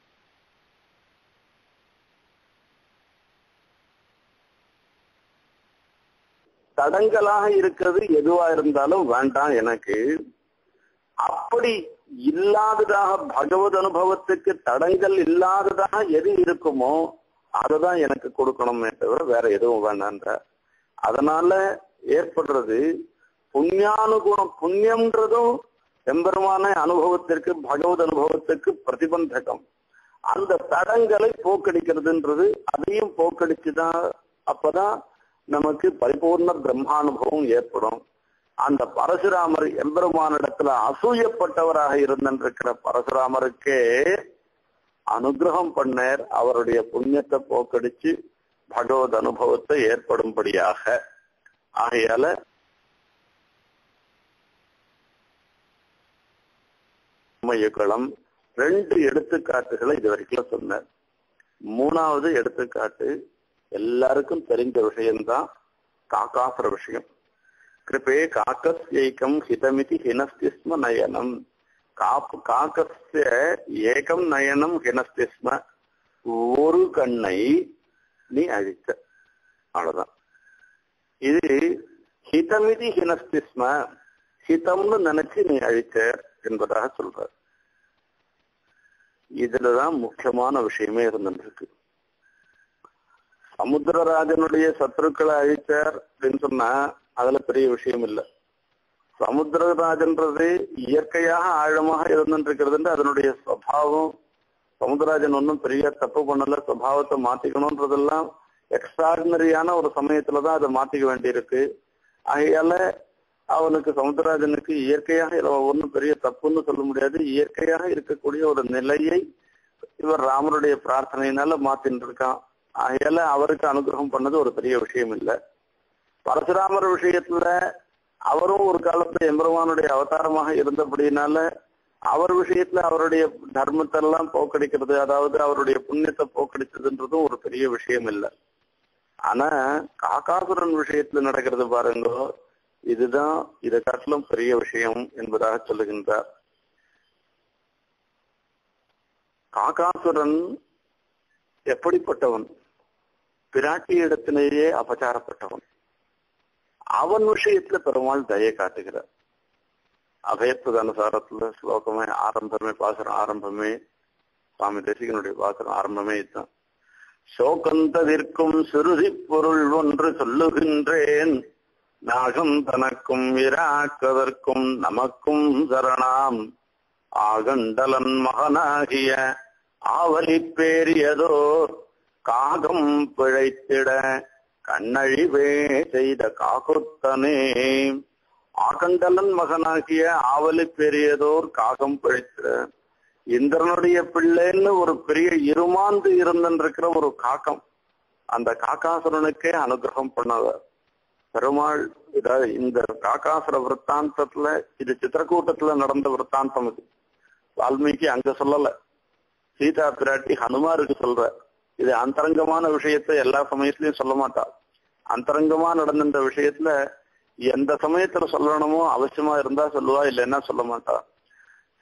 தடங்கலாக இருக்கிறது எதுவா இருந்தாலும் வேண்டாம் எனக்கு அப்படி இல்லாததாக பகவத் அனுபவத்துக்கு தடங்கள் இல்லாததாக எது இருக்குமோ அததான் எனக்கு கொடுக்கணுமே தவிர வேற எதுவும் வேண்டான்ற அதனால ஏற்படுறது புண்ணியானுகுணம் புண்ணியம்ன்றதும் எம்பெருமான அனுபவத்திற்கு பகவத் அனுபவத்துக்கு பிரதிபந்தகம் அந்த தடங்களை போக்கடிக்கிறதுன்றது அதையும் போக்கடிச்சுதான் அப்பதான் நமக்கு பரிபூர்ண பிரம்மானுபவம் ஏற்படும் அந்த பரசுராமர் எம்பெருமானிடத்துல அசூயப்பட்டவராக இருந்திருக்கிற பரசுராமருக்கே அனுகிரகம் பண்ணார் அவருடைய புண்ணியத்தை போக்கடிச்சு பகவத் அனுபவத்தை ஏற்படும்படியாக ஆகையால யுகலம் ரெண்டு எடுத்துக்காட்டுகளை இது வரைக்கும் சொன்னார் மூணாவது எடுத்துக்காட்டு எல்லாருக்கும் தெரிஞ்ச விஷயம்தான் காக்காசுர விஷயம் கிருப்பே காக்கஸ்யைக்கம் ஹிதமிதி ஹினஸ்தி ஸ்ம நயனம் காப்பு காக்கஸ்ய ஏகம் நயனம் ஹினஸ்தி ஸ்ம ஒரு கண்ணை நீ அழித்த அவ்வளவுதான் இது ஹிதமிதி ஹினஸ்தி ஸ்ம ஹிதம்னு நினைச்சு நீ அழிச்ச என்பதாக சொல்ற இதுலதான் முக்கியமான விஷயமே இருந்துருக்கு சமுத்திரராஜனுடைய சத்துருக்களை அழிச்சார் அப்படின்னு சொன்னா அதுல பெரிய விஷயம் இல்ல சமுத்திரராஜன்றது இயற்கையாக ஆழமாக இருந்துருக்கிறது அதனுடைய சுவாவம் சமுத்திரராஜன் ஒன்றும் பெரிய தப்பு பண்ணல சுவாவத்தை மாத்திக்கணும்ன்றதெல்லாம் எக்ஸ்ட்ராடினரியான ஒரு சமயத்துலதான் அதை மாத்திக்க வேண்டியிருக்கு ஆகையால அவனுக்கு சமுத்திரராஜனுக்கு இயற்கையாக ஒன்றும் பெரிய தப்புன்னு சொல்ல முடியாது இயற்கையாக இருக்கக்கூடிய ஒரு நிலையை இவர் ராமருடைய பிரார்த்தனையினால மாத்தின்னு இருக்கான் ஆகையால அவருக்கு அனுகிரகம் பண்ணது ஒரு பெரிய விஷயம் இல்லை பரசுராமர் விஷயத்துல அவரும் ஒரு காலத்துல எம்பெருமானுடைய அவதாரமாக இருந்தபடினால அவர் விஷயத்துல அவருடைய தர்மத்தை எல்லாம் போக்கடிக்கிறது அதாவது அவருடைய புண்ணியத்தை போக்கடிச்சதுன்றதும் ஒரு பெரிய விஷயம் இல்லை ஆனா காக்காசுரன் விஷயத்துல நடக்கிறது பாருங்க இதுதான் இதை காட்டிலும் பெரிய விஷயம் என்பதாக சொல்லுகின்றார் காக்காசுரன் எப்படிப்பட்டவன் பிராட்டி இடத்திலேயே அபச்சாரப்பட்டவன் அவன் விஷயத்துல பெருமாள் தயை காட்டுகிறார் அபயத்துதானுசாரத்துல ஸ்லோகமே ஆரம்பமே பாசுரம் ஆரம்பமே சுவாமி தேசிகனுடைய பாசுரம் ஆரம்பமே இதுதான் சோகந்ததிற்கும் சுருதி பொருள் ஒன்று சொல்லுகின்றேன் நாகம் தனக்கும் இராக்கதற்கும் நமக்கும் சரணாம் ஆகண்டலன் மகனாகிய ஆவலி பேரியதோர் காகம் பிழைத்திட கண்ணழிவே செய்த காகுத்தனே ஆகண்டலன் மகனாகிய ஆவலி பெரியதோர் காகம் பிழைத்திட இந்திரனுடைய பிள்ளைன்னு ஒரு பெரிய இருமாந்து இருந்திருக்கிற ஒரு காக்கம் அந்த காக்காசுரனுக்கே அனுகிரகம் பண்ணவர் பெருமாள் இதாவது இந்த காக்காசுர விற்த்தாந்தத்துல இது சித்திரக்கூட்டத்துல நடந்த விற்த்தாந்தம் இது வால்மீகி அங்க சொல்லல சீதா பிராட்டி ஹனுமாருக்கு சொல்ற இது அந்தரங்கமான விஷயத்த எல்லா சமயத்திலயும் சொல்ல மாட்டா அந்தரங்கமா நடந்த விஷயத்துல எந்த சமயத்துல சொல்லணுமோ அவசியமா இருந்தா சொல்லுவா இல்லைன்னா சொல்ல மாட்டா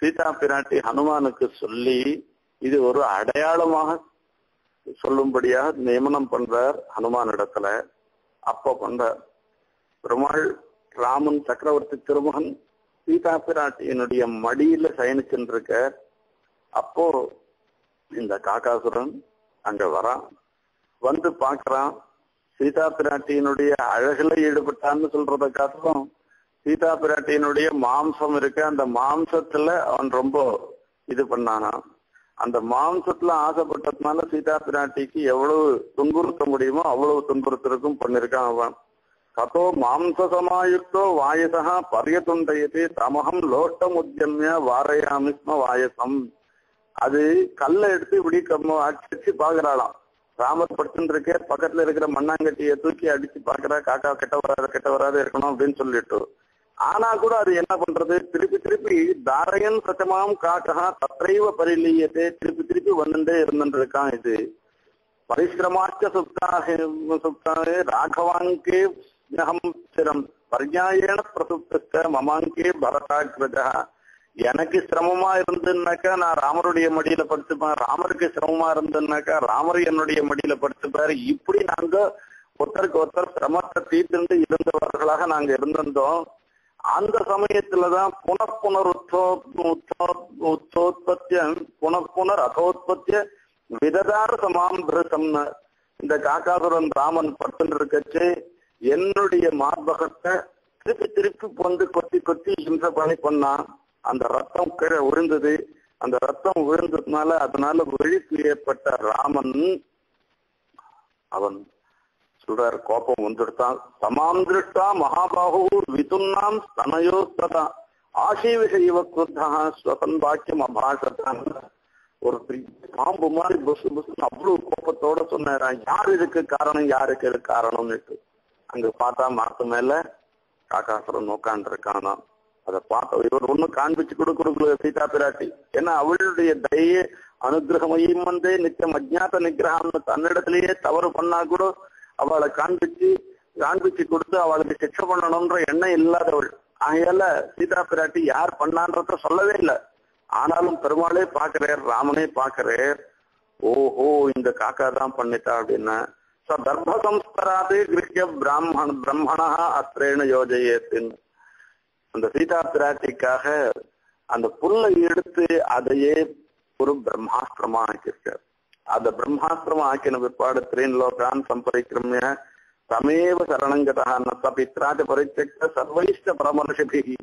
சீதா பிராட்டி ஹனுமானுக்கு சொல்லி இது ஒரு அடையாளமாக சொல்லும்படியாக நியமனம் பண்றார் ஹனுமான் இடத்துல அப்ப பண்றார் பெருமாள் ராமன் சக்கரவர்த்தி திருமகன் சீதா பிராட்டியினுடைய மடியில சயனிச்சுருக்க அப்போ இந்த காக்காசுரன் அங்க வரான் வந்து பாக்குறான் சீதா பிராட்டியினுடைய அழகுல ஈடுபட்டான்னு சொல்றத காட்டிலும் சீதா பிராட்டியினுடைய மாம்சம் இருக்கு அந்த மாம்சத்துல அவன் ரொம்ப இது பண்ணானா அந்த மாம்சத்துல ஆசைப்பட்டதுனால சீதா பிராட்டிக்கு எவ்வளவு துன்புறுத்த முடியுமோ அவ்வளவு துன்புறுத்தருக்கும் பண்ணிருக்கான் அவன் தத்தோ மாம்சசமாயுக்தோ வாயசா பரியதுண்டயத்தை தமகம் லோட்டம் உத்தியமிய வாரையாமி ஸ்ம வாயசம் அது கல்லை எடுத்து இப்படி கம்ம அடிச்சு பாக்குறாளாம் ராமர் படுத்துட்டு இருக்கே பக்கத்துல இருக்கிற மண்ணாங்கட்டியை தூக்கி அடிச்சு பாக்குறா காக்கா கெட்ட வராது கெட்ட வராது இருக்கணும் அப்படின்னு சொல்லிட்டு ஆனா கூட அது என்ன பண்றது திருப்பி திருப்பி தாரையன் சத்தமாம் காக்கா தத்தைவ பரிலீயத்தை திருப்பி திருப்பி வந்துட்டே இருந்துருக்கான் இது பரிசிரமாச்ச சுப்தாக சுப்தாக ராகவாங்கே ஸ்னேகம் சிரம் பர்யாயண பிரசுப்த மமாங்கே பரதாகிரஜா எனக்கு சிரமமா இருந்துன்னாக்கா நான் ராமருடைய மடியில படுத்துப்பேன் ராமருக்கு சிரமமா இருந்துன்னாக்கா ராமர் என்னுடைய மடியில படுத்துப்பாரு இப்படி நாங்க ஒருத்தருக்கு ஒருத்தர் சிரமத்தை தீர்த்துண்டு இருந்தவர்களாக நாங்க இருந்திருந்தோம் அந்த சமயத்துலதான் புனப்புனர் உத்தோ உத்தோத்பத்திய புனப்புனர் அதோத்பத்திய விததார சமாம் பிரசம்னு இந்த காக்காசுரன் ராமன் படுத்துட்டு இருக்கச்சு என்னுடைய மார்பகத்தை திருப்பி திருப்பி வந்து கொத்தி கொத்தி ஹிம்சை பண்ணி பண்ணான் அந்த ரத்தம் கீழே விழுந்தது அந்த ரத்தம் விழுந்ததுனால அதனால விழிப்பு ஏற்பட்ட ராமன் அவன் சொல்றார் கோபம் வந்துடுத்தான் சமாம் திருஷ்டா மகாபாகு விதுன்னாம் ஸ்தனயோஸ்ததா ஆசீவிஷ இவ குருத்தா ஸ்வசன் பாக்கியம் அபாஷத்தான் ஒரு பாம்பு மாதிரி புசு புசு அவ்வளவு கோபத்தோட சொன்னாரான் யார் இதுக்கு காரணம் யாருக்கு இது காரணம்னுட்டு அங்க பார்த்தா மரத்து மேல காக்காசுரன் உட்காந்து இருக்கானா அதை பார்த்த இவர் ஒண்ணும் காண்பிச்சு கூட கொடுக்கல சீதா பிராட்டி ஏன்னா அவளுடைய தய அனுகிரகமையும் வந்து நித்தியம் அஜ்ஞாத நிகிரகம்னு தன்னிடத்திலேயே தவறு பண்ணா கூட அவளை காண்பிச்சு காண்பிச்சு கொடுத்து அவளுக்கு சிக்ஷை பண்ணணும்ன்ற எண்ணம் இல்லாதவள் ஆகையால சீதா பிராட்டி யார் பண்ணான்றத சொல்லவே இல்லை ஆனாலும் பெருமாளே பாக்குறார் ராமனே பாக்குறார் ஓஹோ இந்த காக்கா தான் பண்ணிட்டா அப்படின்னா தர்ம சம்ஸ்கராது கிருஷ்ய பிராமண பிரம்மணா அஸ்திரேன யோஜயேத்துன்னு அந்த சீதா பிராட்டிக்காக அந்த புல்லை எடுத்து அதையே ஒரு பிரம்மாஸ்திரமா ஆக்கியிருக்கார் அந்த பிரம்மாஸ்திரமா ஆக்கின பிற்பாடு திரீன் லோகான் சம்பரிக்கிரமிய தமேவ சரணங்கதா பித்ராஜ பரித்தெக்த சர்வைஷ்ட பரமர்ஷிபிகி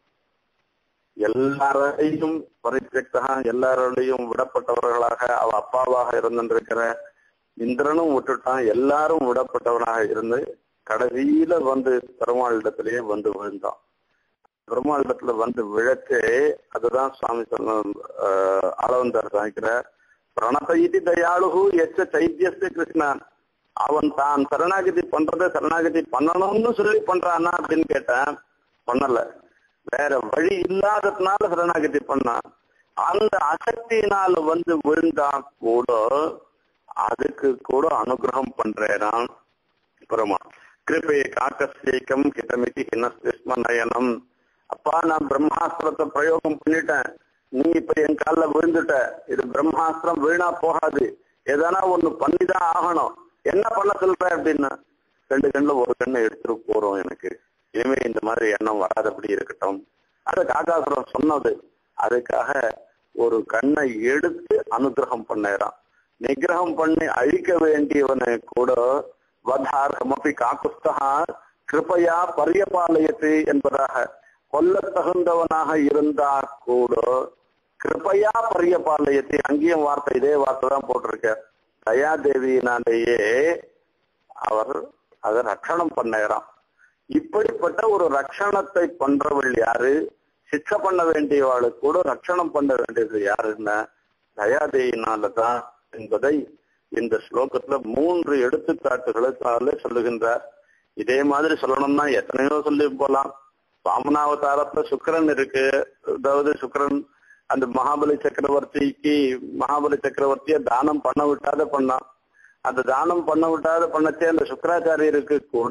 எல்லாரையும் பரித்தெக்தா எல்லாரோடையும் விடப்பட்டவர்களாக அவ அப்பாவாக இருந்திருக்கிற இந்திரனும் விட்டுட்டான் எல்லாரும் விடப்பட்டவனாக இருந்து கடைசியில வந்து பெருமாளிடத்திலேயே வந்து விழுந்தான் பெருமாளிடத்துல வந்து விழச்சே அதுதான் சுவாமி சொன்ன அளவந்தார் சாய்க்கிற பிரணத இது தயாளுகு எச்ச சைத்தியஸ்து கிருஷ்ணன் அவன் தான் சரணாகதி பண்றத சரணாகதி பண்ணணும்னு சொல்லி பண்றானா அப்படின்னு கேட்டேன் பண்ணல வேற வழி இல்லாததுனால சரணாகதி பண்ணான் அந்த அசக்தியினால வந்து விழுந்தா கூட அதுக்கு கூட அனுகிரகம் பண்றேனான் பெருமா கிருபே காக்கசேக்கம் ஹிதமிதி ஹினஸ்திஸ்ம நயனம் அப்பா நான் பிரம்மாஸ்திரத்தை பிரயோகம் பண்ணிட்டேன் நீ இப்ப என் கால விழுந்துட்ட இது பிரம்மாஸ்திரம் வீணா போகாது எதனா ஒண்ணு பண்ணிதான் ஆகணும் என்ன பண்ண சொல்ற அப்படின்னா ரெண்டு கண்ணுல ஒரு கண்ணை எடுத்துட்டு போறோம் எனக்கு இனிமே இந்த மாதிரி எண்ணம் வராதபடி இருக்கட்டும் அது காக்காசுரம் சொன்னது அதுக்காக ஒரு கண்ணை எடுத்து அனுகிரகம் பண்ணான் நிகிரகம் பண்ணி அழிக்க வேண்டியவனை கூட வதார்ஹமபி காக்குஸ்தகா கிருபையா பரியபாலயத்து என்பதாக கொல்ல தகுந்தவனாக இருந்தா கூட கிருபையா பரியபாலயத்தை அங்கேயும் வார்த்தை இதே வார்த்தை தான் போட்டிருக்க தயாதேவியினாலேயே அவர் அதை ரட்சணம் பண்ணாராம் இப்படிப்பட்ட ஒரு ரட்சணத்தை பண்றவள் யாரு சிக்ஷை பண்ண வேண்டியவாளு கூட ரட்சணம் பண்ண வேண்டியது யாருன்னா தயாதேவினாலதான் என்பதை இந்த ஸ்லோகத்துல மூன்று எடுத்துக்காட்டுகளுக்கால சொல்லுகின்றார் இதே மாதிரி சொல்லணும்னா எத்தனையோ சொல்லி போலாம் வாமனாவதாரத்துல சுக்கரன் இருக்கு அதாவது சுக்கரன் அந்த மகாபலி சக்கரவர்த்திக்கு மகாபலி சக்கரவர்த்திய தானம் பண்ண விட்டாத பண்ணான் அந்த தானம் பண்ண விட்டாத பண்ணச்சே அந்த சுக்கராச்சாரியருக்கு கூட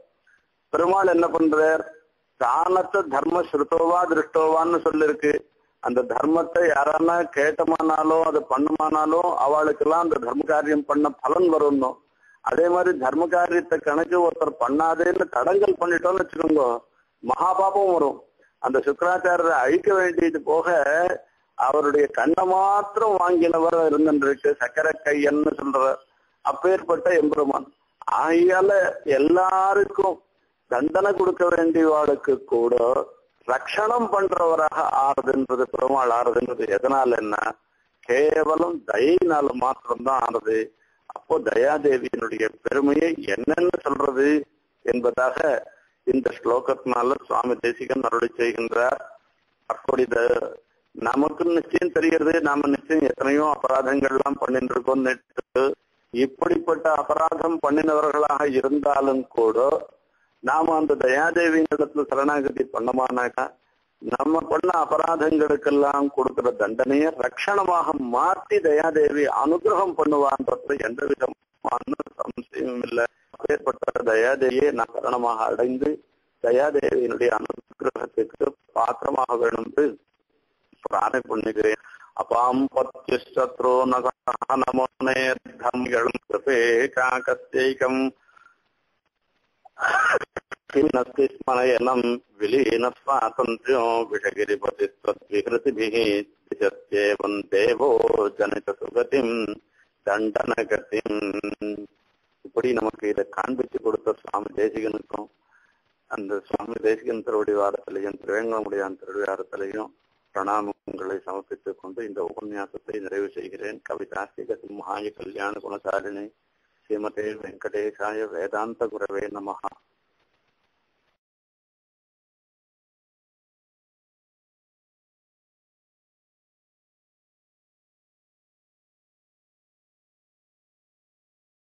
பெருமாள் என்ன பண்றார் தானத்தை தர்ம ஸ்ருதோவா திருஷ்டோவான்னு சொல்லிருக்கு அந்த தர்மத்தை யாரானா கேட்டமானாலும் அது பண்ணுமானாலும் அவளுக்கெல்லாம் அந்த தர்ம காரியம் பண்ண பலன் வரணும் அதே மாதிரி தர்ம காரியத்தை கணக்கு ஒருத்தர் பண்ணாதேன்னு தடங்கல் பண்ணிட்டோம்னு வச்சுக்கோங்க மகாபாபம் வரும் அந்த சுக்கராச்சாரரை அழிக்க வேண்டியது போக அவருடைய கண்ணை மாத்திரம் வாங்கினவர் இருந்திருக்கு சக்கர கையன்னு சொல்ற அப்பேற்பட்ட எம்பெருமான் ஆகையால எல்லாருக்கும் தண்டனை கொடுக்க வேண்டியவாளுக்கு கூட ரட்சணம் பண்றவராக ஆறுதுன்றது பெருமாள் ஆறுதுன்றது எதனால என்ன கேவலம் தயினால மாத்திரம்தான் ஆறுது அப்போ தயாதேவியினுடைய பெருமையை என்னன்னு சொல்றது என்பதாக இந்த ஸ்லோகத்தினால சுவாமி தேசிகன் அருளி செய்கின்றார் அப்படி நமக்கு நிச்சயம் தெரிகிறது நாம நிச்சயம் எத்தனையோ அபராதங்கள் எல்லாம் பண்ணிட்டு இருக்கோம் இப்படிப்பட்ட அபராதம் பண்ணினவர்களாக இருந்தாலும் கூட நாம அந்த தயாதேவியின் இடத்துல சரணாகதி பண்ணமானாக்கா நம்ம பண்ண அபராதங்களுக்கெல்லாம் கொடுக்கிற தண்டனையை ரட்சணமாக மாற்றி தயாதேவி அனுகிரகம் பண்ணுவான்றதுல எந்த விதமான சம்சயமும் இல்லை அப்பேற்பட்ட தயாதேவியை நான் சரணமாக அடைந்து தயாதேவியினுடைய அனுகிரகத்துக்கு பாத்திரமாக வேணும் என்று பிரார்த்தனை பண்ணுகிறேன் அபாம் பத்யுஷத்ரோ நமோ நேர்தம்களும் கிருபே காக்கஸ்தைகம் किन्नस्ति स्मरयनं विलीनस्वातन्त्र्यो विषगिरिपतिस्त्वद्विहृतिभिः दिशत्येवं देवो ஜனிதசுகதிம் தண்டனகதிம் இப்படி நமக்கு இதை காண்பிச்சு கொடுத்த சுவாமி தேசிகனுக்கும் அந்த சுவாமி தேசிகன் திருவடிவாரத்திலையும் திருவேங்கமுடியான் திருவிழாரத்திலையும் பிரணாமங்களை சமர்ப்பித்துக் கொண்டு இந்த உபன்யாசத்தை நிறைவு செய்கிறேன் கவிதாஸ்திக சிம்ஹாய கல்யாண குணசாலினி ஸ்ரீமதே வெங்கடேசாய வேதாந்த குரவே நமஹா